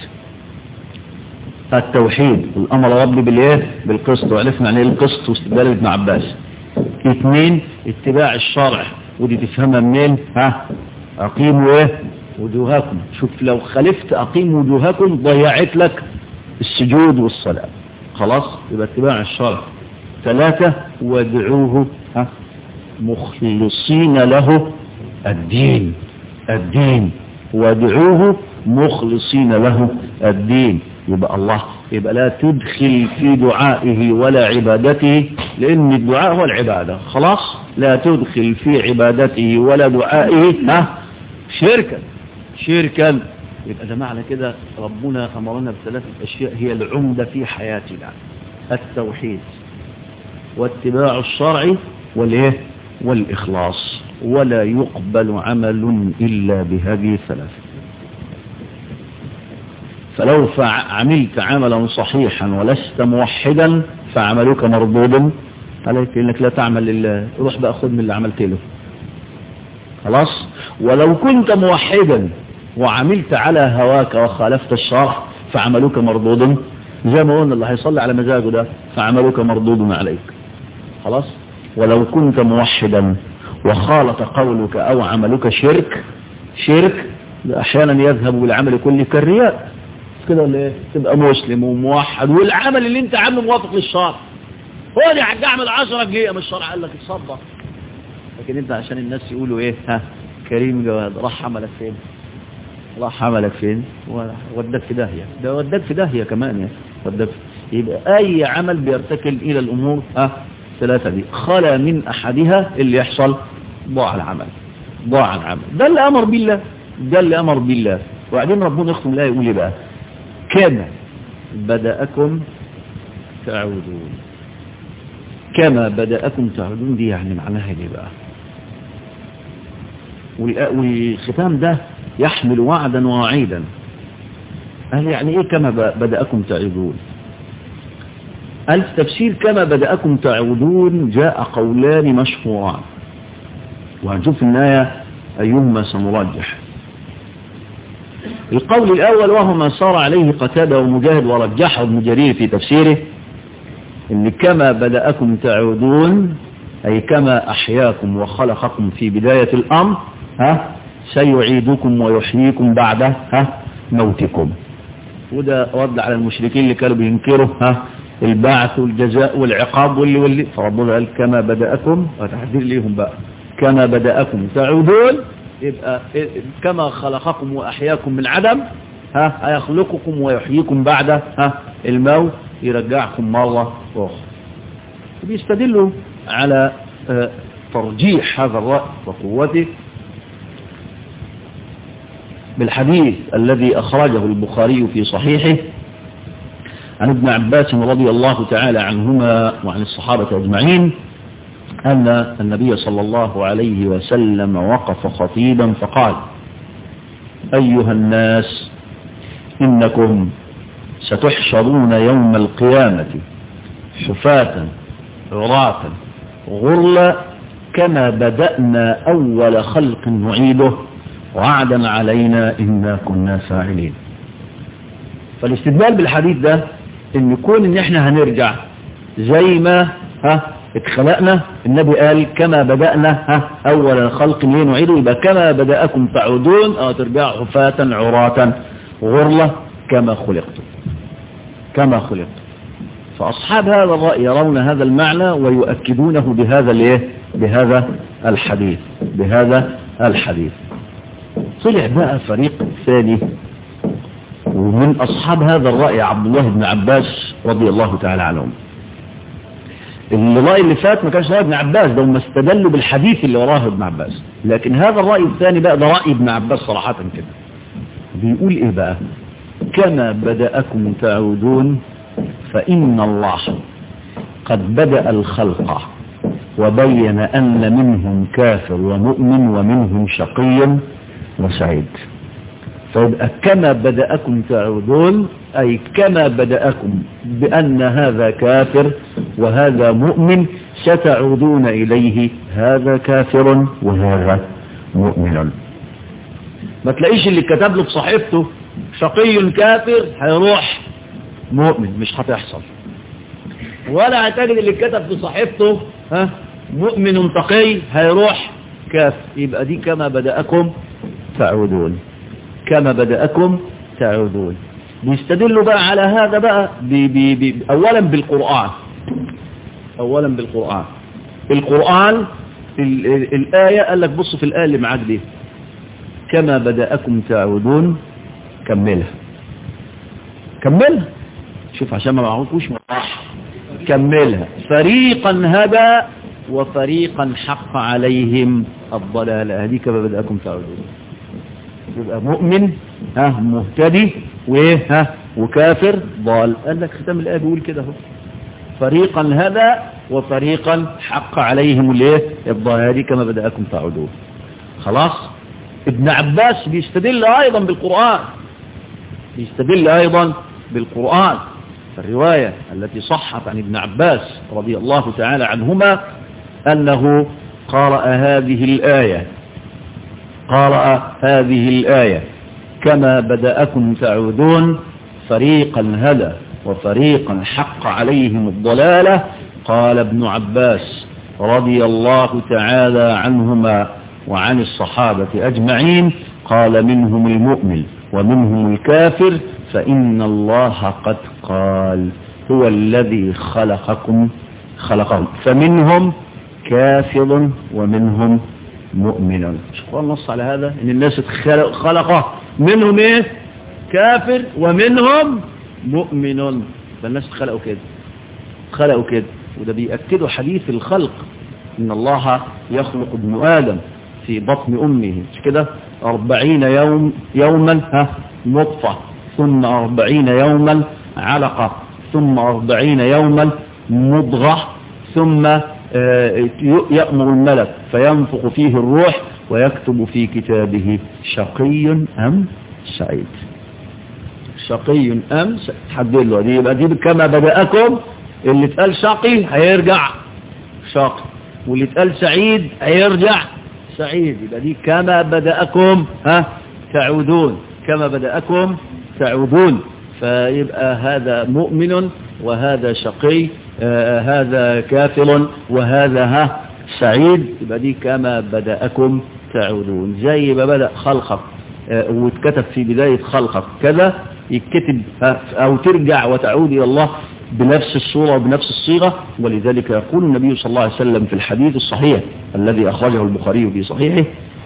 التوحيد الأمر ربي بالإيه بالقسط وعرفنا عن إيه القسط واستدلال ابن عباس اثنين اتباع الشرع ودي تفهمها منين ها أقيموا إيه وجوهكم شوف لو خلفت أقيم وجوهكم ضيعت لك السجود والصلاة خلاص يبقى اتباع الشرع ثلاثة وادعوه ها مخلصين له الدين الدين وادعوه مخلصين له الدين يبقى الله يبقى لا تدخل في دعائه ولا عبادته لأن الدعاء هو العبادة خلاص لا تدخل في عبادته ولا دعائه ها شركا شركا يبقى ده معنى كده ربنا أمرنا بثلاثة أشياء هي العمدة في حياتنا التوحيد واتباع الشرع والايه والإخلاص ولا يقبل عمل إلا بهذه الثلاثة فلو عملت عملا صحيحا ولست موحدا فعملك مردود عليك انك لا تعمل لله روح بقى خذ من اللي عملت له خلاص ولو كنت موحدا وعملت على هواك وخالفت الشرع فعملك مردود زي ما قلنا اللي هيصلي على مزاجه ده فعملك مردود عليك خلاص ولو كنت موحدا وخالط قولك او عملك شرك شرك احيانا يذهب بالعمل كله كالرياء كده ولا ايه تبقى مسلم وموحد والعمل اللي انت عامله موافق للشرع هو دي حاجه اعمل 10 جنيه مش الشرع قال لك اتصدق لكن انت عشان الناس يقولوا ايه ها كريم جواد راح عملك فين راح عملك فين وداك في داهيه ده وداك في داهيه كمان يعني وداك يبقى اي عمل بيرتكل الى الامور ها ثلاثه دي خلا من احدها اللي يحصل ضاع العمل ضاع العمل ده اللي امر بالله ده اللي امر بالله وبعدين ربنا يختم الايه يقول ايه بقى كما بدأكم تعودون كما بدأكم تعودون دي يعني معناها ايه بقى والختام ده يحمل وعدا ووعيدا قال يعني ايه كما بدأكم تعودون قال في تفسير كما بدأكم تعودون جاء قولان مشهوران وهنشوف النهاية أيهما سنرجح القول الأول وهو ما صار عليه قتادة ومجاهد ورجحه ابن جرير في تفسيره إن كما بدأكم تعودون أي كما أحياكم وخلقكم في بداية الأمر ها سيعيدكم ويحييكم بعد ها موتكم وده رد على المشركين اللي كانوا بينكروا ها البعث والجزاء والعقاب واللي واللي فربنا قال كما بدأكم وتحذير ليهم بقى كما بدأكم تعودون يبقى كما خلقكم وأحياكم من عدم ها هيخلقكم ويحييكم بعد ها الموت يرجعكم مرة أخرى بيستدلوا على ترجيح هذا الرأي وقوته بالحديث الذي أخرجه البخاري في صحيحه عن ابن عباس رضي الله تعالى عنهما وعن الصحابة أجمعين أن النبي صلى الله عليه وسلم وقف خطيبا فقال أيها الناس إنكم ستحشرون يوم القيامة حفاة عراة غرلا كما بدأنا أول خلق نعيده وعدا علينا إنا كنا فاعلين فالاستدلال بالحديث ده ان يكون ان احنا هنرجع زي ما ها اتخلقنا النبي قال كما بدأنا ها اول خلق نعيده يبقى كما بدأكم تعودون او ترجعوا حفاة عراة غرلة كما خلقتم كما خلقتم فأصحاب هذا الرأي يرون هذا المعنى ويؤكدونه بهذا الايه بهذا الحديث بهذا الحديث طلع بقى فريق ثاني ومن أصحاب هذا الرأي عبد الله بن عباس رضي الله تعالى عنهم الرأي اللي فات ما كانش رأي ابن عباس ده هم استدلوا بالحديث اللي وراه ابن عباس لكن هذا الرأي الثاني بقى ده رأي ابن عباس صراحة كده بيقول ايه بقى كما بدأكم تعودون فإن الله قد بدأ الخلق وبين أن منهم كافر ومؤمن ومنهم شقي وسعيد فيبقى كما بدأكم تعودون أي كما بدأكم بأن هذا كافر وهذا مؤمن ستعودون إليه هذا كافر وهذا مؤمن ما تلاقيش اللي كتب له في صحيفته شقي كافر هيروح مؤمن مش هتحصل ولا هتجد اللي كتب في صحيفته ها مؤمن تقي هيروح كافر يبقى دي كما بدأكم تعودون كما بدأكم تعودون بيستدلوا بقى على هذا بقى بي بي بي أولا بالقرآن أولا بالقرآن القرآن ال ال الآية قال لك بص في الآية اللي معاك دي كما بدأكم تعودون كملها كملها شوف عشان ما معهوش مراح كملها فريقا هدى وفريقا حق عليهم الضلالة هذه كما بدأكم تعودون يبقى مؤمن ها مهتدي وايه ها وكافر ضال قال لك ختام الآية بيقول كده اهو فريقا هدى وفريقا حق عليهم الايه الضلال كما بدأكم تعودون خلاص ابن عباس بيستدل ايضا بالقرآن بيستدل ايضا بالقرآن الرواية التي صحت عن ابن عباس رضي الله تعالى عنهما أنه قرأ هذه الآية قرأ هذه الآية كما بدأكم تعودون فريقا هدى وفريقا حق عليهم الضلالة قال ابن عباس رضي الله تعالى عنهما وعن الصحابة أجمعين قال منهم المؤمن ومنهم الكافر فإن الله قد قال هو الذي خلقكم خلقهم فمنهم كافر ومنهم مؤمن شكرا نص على هذا ان الناس خلقه منهم ايه كافر ومنهم مؤمن فالناس خلقوا كده خلقوا كده وده بيأكدوا حديث الخلق ان الله يخلق ابن آدم في بطن أمه مش كده أربعين يوم يوما ها نطفة ثم أربعين يوما علقة ثم أربعين يوما مضغة ثم يأمر الملك فينفخ فيه الروح ويكتب في كتابه شقي أم سعيد شقي أم حدد له دي يبقى دي كما بدأكم اللي اتقال شقي هيرجع شقي واللي اتقال سعيد هيرجع سعيد يبقى دي كما بدأكم ها تعودون كما بدأكم تعودون فيبقى هذا مؤمن وهذا شقي آه هذا كافر وهذا ها سعيد يبقى دي كما بدأكم تعودون زي ما بدأ خلقك آه واتكتب في بداية خلقك كذا يتكتب أو ترجع وتعود إلى الله بنفس الصورة وبنفس الصيغة ولذلك يقول النبي صلى الله عليه وسلم في الحديث الصحيح الذي أخرجه البخاري في صحيحه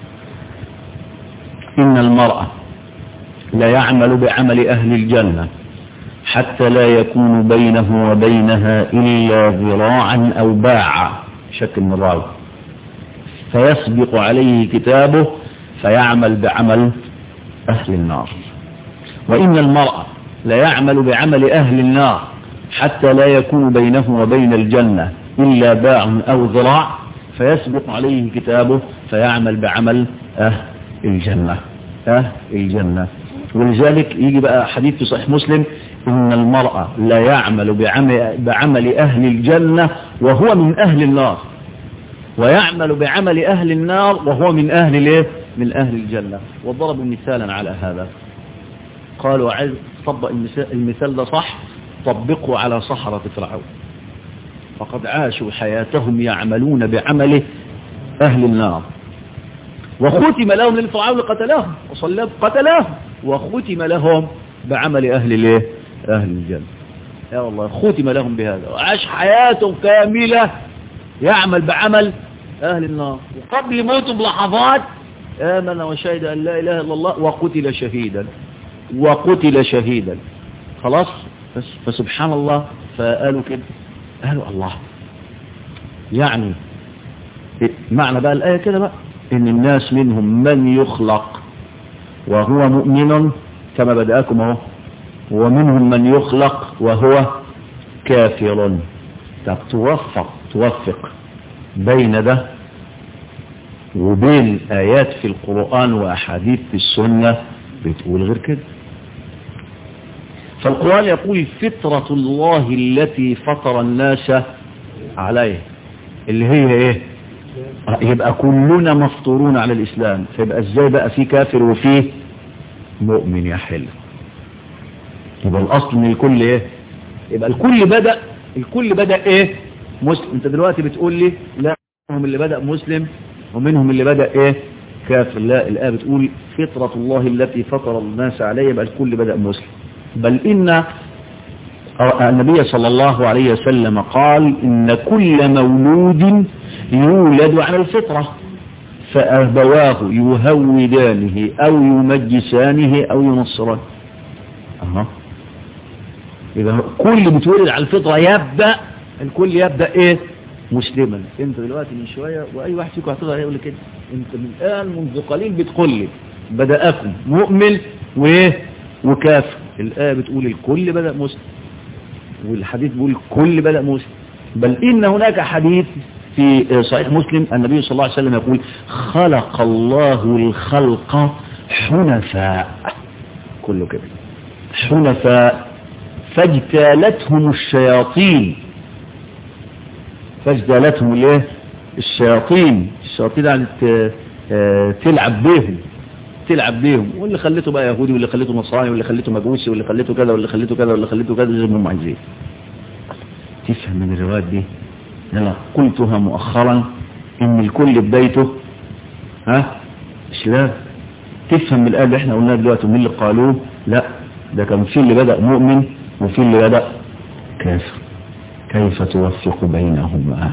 إن المرأة لا يعمل بعمل أهل الجنة حتى لا يكون بينه وبينها إلا ذراعا أو باعا شك من الراوي فيسبق عليه كتابه فيعمل بعمل أهل النار وإن المرأة لا يعمل بعمل أهل النار حتى لا يكون بينه وبين الجنة إلا باع أو ذراع فيسبق عليه كتابه فيعمل بعمل أهل الجنة أهل الجنة ولذلك يجي بقى حديث في صحيح مسلم إن المرأة لا يعمل بعمل, بعمل أهل الجنة وهو من أهل النار ويعمل بعمل أهل النار وهو من أهل الايه من أهل الجنة وضربوا مثالا على هذا قالوا عايز طبق المثال ده صح طبقوا على صحرة فرعون فقد عاشوا حياتهم يعملون بعمله أهل النار وختم لهم للفرعون قتلاهم وصلب قتلاهم وختم لهم بعمل أهل الايه أهل الجنة يا الله ختم لهم بهذا وعاش حياته كاملة يعمل بعمل أهل النار وقبل موته بلحظات آمن وشهد أن لا إله إلا الله وقتل شهيدا وقتل شهيدا خلاص بس فسبحان الله فقالوا كده قالوا الله يعني معنى بقى الآية كده بقى إن الناس منهم من يخلق وهو مؤمن كما بدأكم اهو ومنهم من يخلق وهو كافر طب توفق توفق بين ده وبين آيات في القرآن وأحاديث في السنة بتقول غير كده فالقرآن يقول فطرة الله التي فطر الناس عليه اللي هي ايه يبقى كلنا مفطورون على الإسلام فيبقى ازاي بقى في كافر وفيه مؤمن يا حلو يبقى الأصل من الكل ايه يبقى الكل بدأ الكل بدأ ايه مسلم انت دلوقتي بتقول لي لا منهم اللي بدأ مسلم ومنهم اللي بدأ ايه كافر لا الآية بتقول فطرة الله التي فطر الناس عليه يبقى الكل بدأ مسلم بل إن النبي صلى الله عليه وسلم قال إن كل مولود يولد على الفطرة فأبواه يهودانه أو يمجسانه أو ينصرانه أها إذا كل بتولد على الفطرة يبدأ الكل يبدأ إيه مسلما انت دلوقتي من شوية واي واحد فيكم هتقدر يقول كده انت من الان منذ قليل بتقول لي بدأكم مؤمن وإيه وكافر الآية بتقول الكل بدأ مسلم والحديث بيقول الكل بدأ مسلم بل إن هناك حديث في صحيح مسلم النبي صلى الله عليه وسلم يقول خلق الله الخلق حنفاء كله كده حنفاء فاجتالتهم الشياطين فاجتالتهم الايه الشياطين الشياطين يعني تلعب بيهم تلعب بيهم واللي خليته بقى يهودي واللي خليته نصراني واللي خليته مجوسي واللي خليته كذا واللي خليته كذا واللي خليته كذا زي ما هم عايزين تفهم من الروايات دي انا قلتها مؤخرا ان الكل بدايته ها اسلام تفهم من الآية اللي احنا قلناها دلوقتي ومين اللي قالوه لا ده كان في اللي بدأ مؤمن وفي اللي بدأ كافر كيف توفق بينهما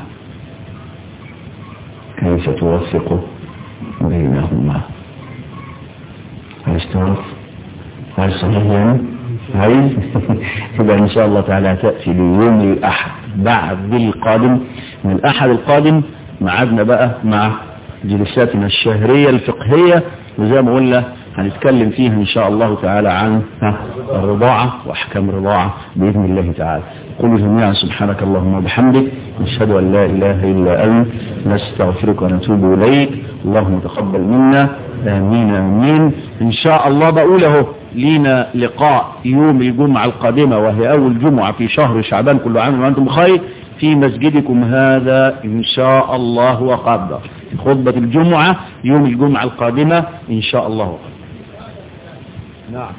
كيف توفق بينهما هل استوعب هل صحيح يعني هاي يبقى ان شاء الله تعالى تأتي ليوم الاحد بعد القادم من الاحد القادم معادنا بقى مع جلساتنا الشهرية الفقهية وزي ما قلنا هنتكلم فيها ان شاء الله تعالى عن الرضاعة واحكام الرضاعة باذن الله تعالى قولوا جميعا سبحانك اللهم وبحمدك نشهد ان لا اله الا انت نستغفرك ونتوب اليك اللهم تقبل منا امين امين ان شاء الله بقول اهو لينا لقاء يوم الجمعة القادمة وهي اول جمعة في شهر شعبان كل عام وانتم بخير في مسجدكم هذا إن شاء الله وقدر خطبة الجمعة يوم الجمعة القادمة إن شاء الله وقدر نعم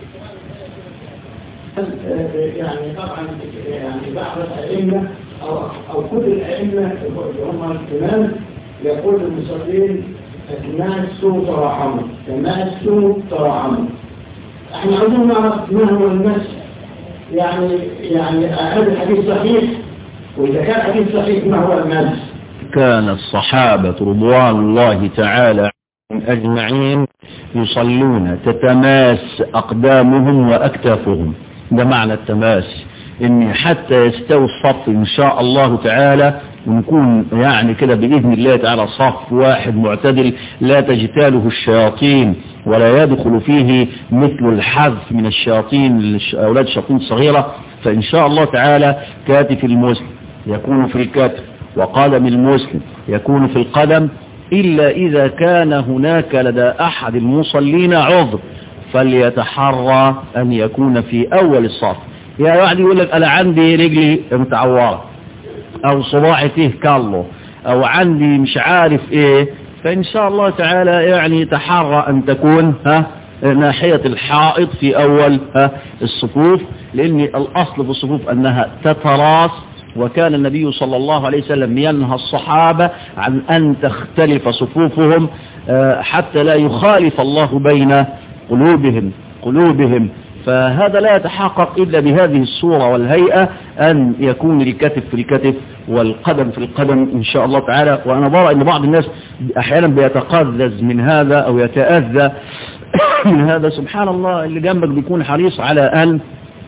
يعني طبعا يعني بعض الأئمة أو, أو كل الأئمة اللي هم الإمام يقول للمصلين تماسوا تراحموا تماسوا تراحموا احنا عاوزين نعرف ما هو المس يعني يعني هذا الحديث صحيح وإذا كان حديث صحيح ما هو المس كان الصحابة رضوان الله تعالى أجمعين يصلون تتماس أقدامهم وأكتافهم ده معنى التماس إن حتى يستوي الصف إن شاء الله تعالى ونكون يعني كده بإذن الله تعالى صف واحد معتدل لا تجتاله الشياطين ولا يدخل فيه مثل الحذف من الشياطين أولاد الشياطين الصغيرة فإن شاء الله تعالى كاتف المسلم يكون في الكتف وقدم المسلم يكون في القدم إلا إذا كان هناك لدى أحد المصلين عذر فليتحرى أن يكون في أول الصف يا واحد يقول لك أنا عندي رجلي متعورة أو صباعي فيه كالو أو عندي مش عارف إيه فإن شاء الله تعالى يعني تحرى أن تكون ها ناحية الحائط في أول ها الصفوف لأن الأصل في الصفوف أنها تتراص وكان النبي صلى الله عليه وسلم ينهى الصحابة عن أن تختلف صفوفهم حتى لا يخالف الله بين قلوبهم قلوبهم فهذا لا يتحقق إلا بهذه الصورة والهيئة أن يكون الكتف في الكتف والقدم في القدم إن شاء الله تعالى وأنا برى أن بعض الناس أحيانا بيتقذز من هذا أو يتأذى من هذا سبحان الله اللي جنبك بيكون حريص على أن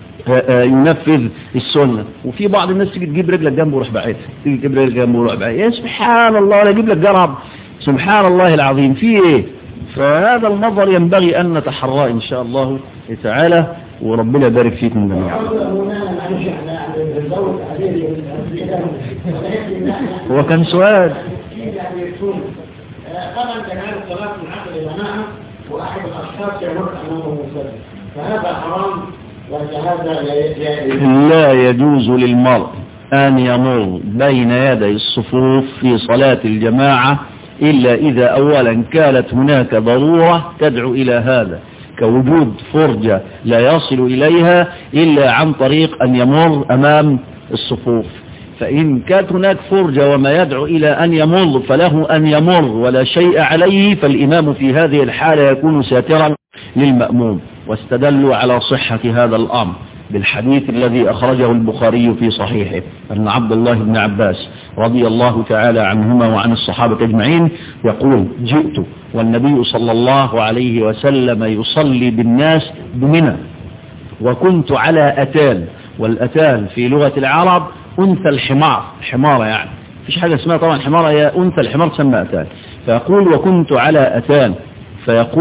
ينفذ السنة وفي بعض الناس تيجي تجيب رجلك جنبه وروح بعيد تيجي تجيب رجلك جنبه وروح بعيد يا سبحان الله انا اجيب لك جرب سبحان الله العظيم في ايه فهذا المنظر ينبغي ان نتحرى ان شاء الله تعالى وربنا يبارك فيكم جميعا هو كان سؤال طبعا كان هذا الصلاة من عقل الجماعة واحد الاشخاص يمر امامه مسلم فهذا حرام لا يجوز للمرء أن يمر بين يدي الصفوف في صلاة الجماعة إلا إذا أولا كانت هناك ضرورة تدعو إلى هذا كوجود فرجة لا يصل إليها إلا عن طريق أن يمر أمام الصفوف فإن كانت هناك فرجة وما يدعو إلى أن يمر فله أن يمر ولا شيء عليه فالإمام في هذه الحالة يكون ساترا للمأموم واستدلوا على صحة هذا الأمر بالحديث الذي أخرجه البخاري في صحيحه أن عبد الله بن عباس رضي الله تعالى عنهما وعن الصحابة أجمعين يقول جئت والنبي صلى الله عليه وسلم يصلي بالناس بمنى وكنت على أتان والأتان في لغة العرب أنثى الحمار حمارة يعني فيش حاجة اسمها طبعا حمارة هي أنثى الحمار تسمى أتان فيقول وكنت على أتان فيقول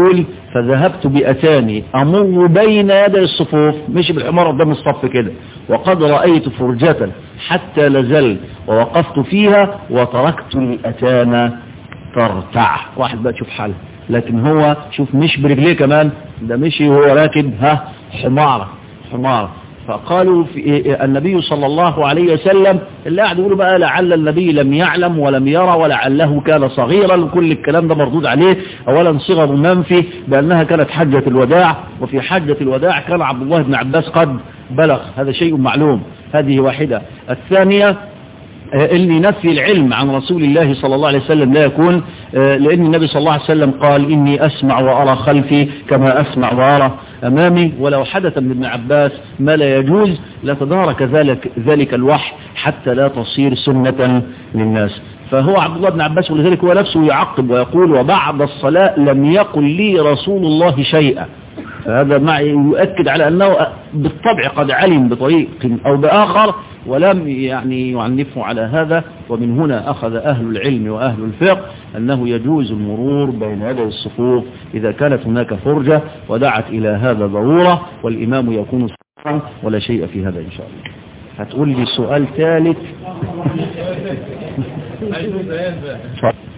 فذهبت بأتاني أمر بين يدي الصفوف مش بالحمار قدام الصف كده وقد رأيت فرجة حتى لزلت ووقفت فيها وتركت الأتانا ترتع واحد بقى تشوف حالها لكن هو شوف مش برجليه كمان ده مشي وهو راكب ها حمارة حمارة فقالوا في النبي صلى الله عليه وسلم اللي قاعد يقولوا بقى لعل النبي لم يعلم ولم يرى ولعله كان صغيرا وكل الكلام ده مردود عليه اولا صغر منفي بانها كانت حجة الوداع وفي حجة الوداع كان عبد الله بن عباس قد بلغ هذا شيء معلوم هذه واحدة الثانية اللي نفي العلم عن رسول الله صلى الله عليه وسلم لا يكون لأن النبي صلى الله عليه وسلم قال إني أسمع وأرى خلفي كما أسمع وأرى أمامي ولو حدث من ابن عباس ما لا يجوز لتدارك ذلك, ذلك الوحي حتى لا تصير سنة للناس فهو عبد الله بن عباس ولذلك هو نفسه يعقب ويقول وبعد الصلاة لم يقل لي رسول الله شيئا فهذا معي يؤكد على أنه بالطبع قد علم بطريق أو بآخر ولم يعني يعنفه على هذا ومن هنا أخذ أهل العلم وأهل الفقه أنه يجوز المرور بين يدي الصفوف إذا كانت هناك فرجة ودعت إلى هذا ضرورة والإمام يكون صفا ولا شيء في هذا إن شاء الله هتقول لي سؤال ثالث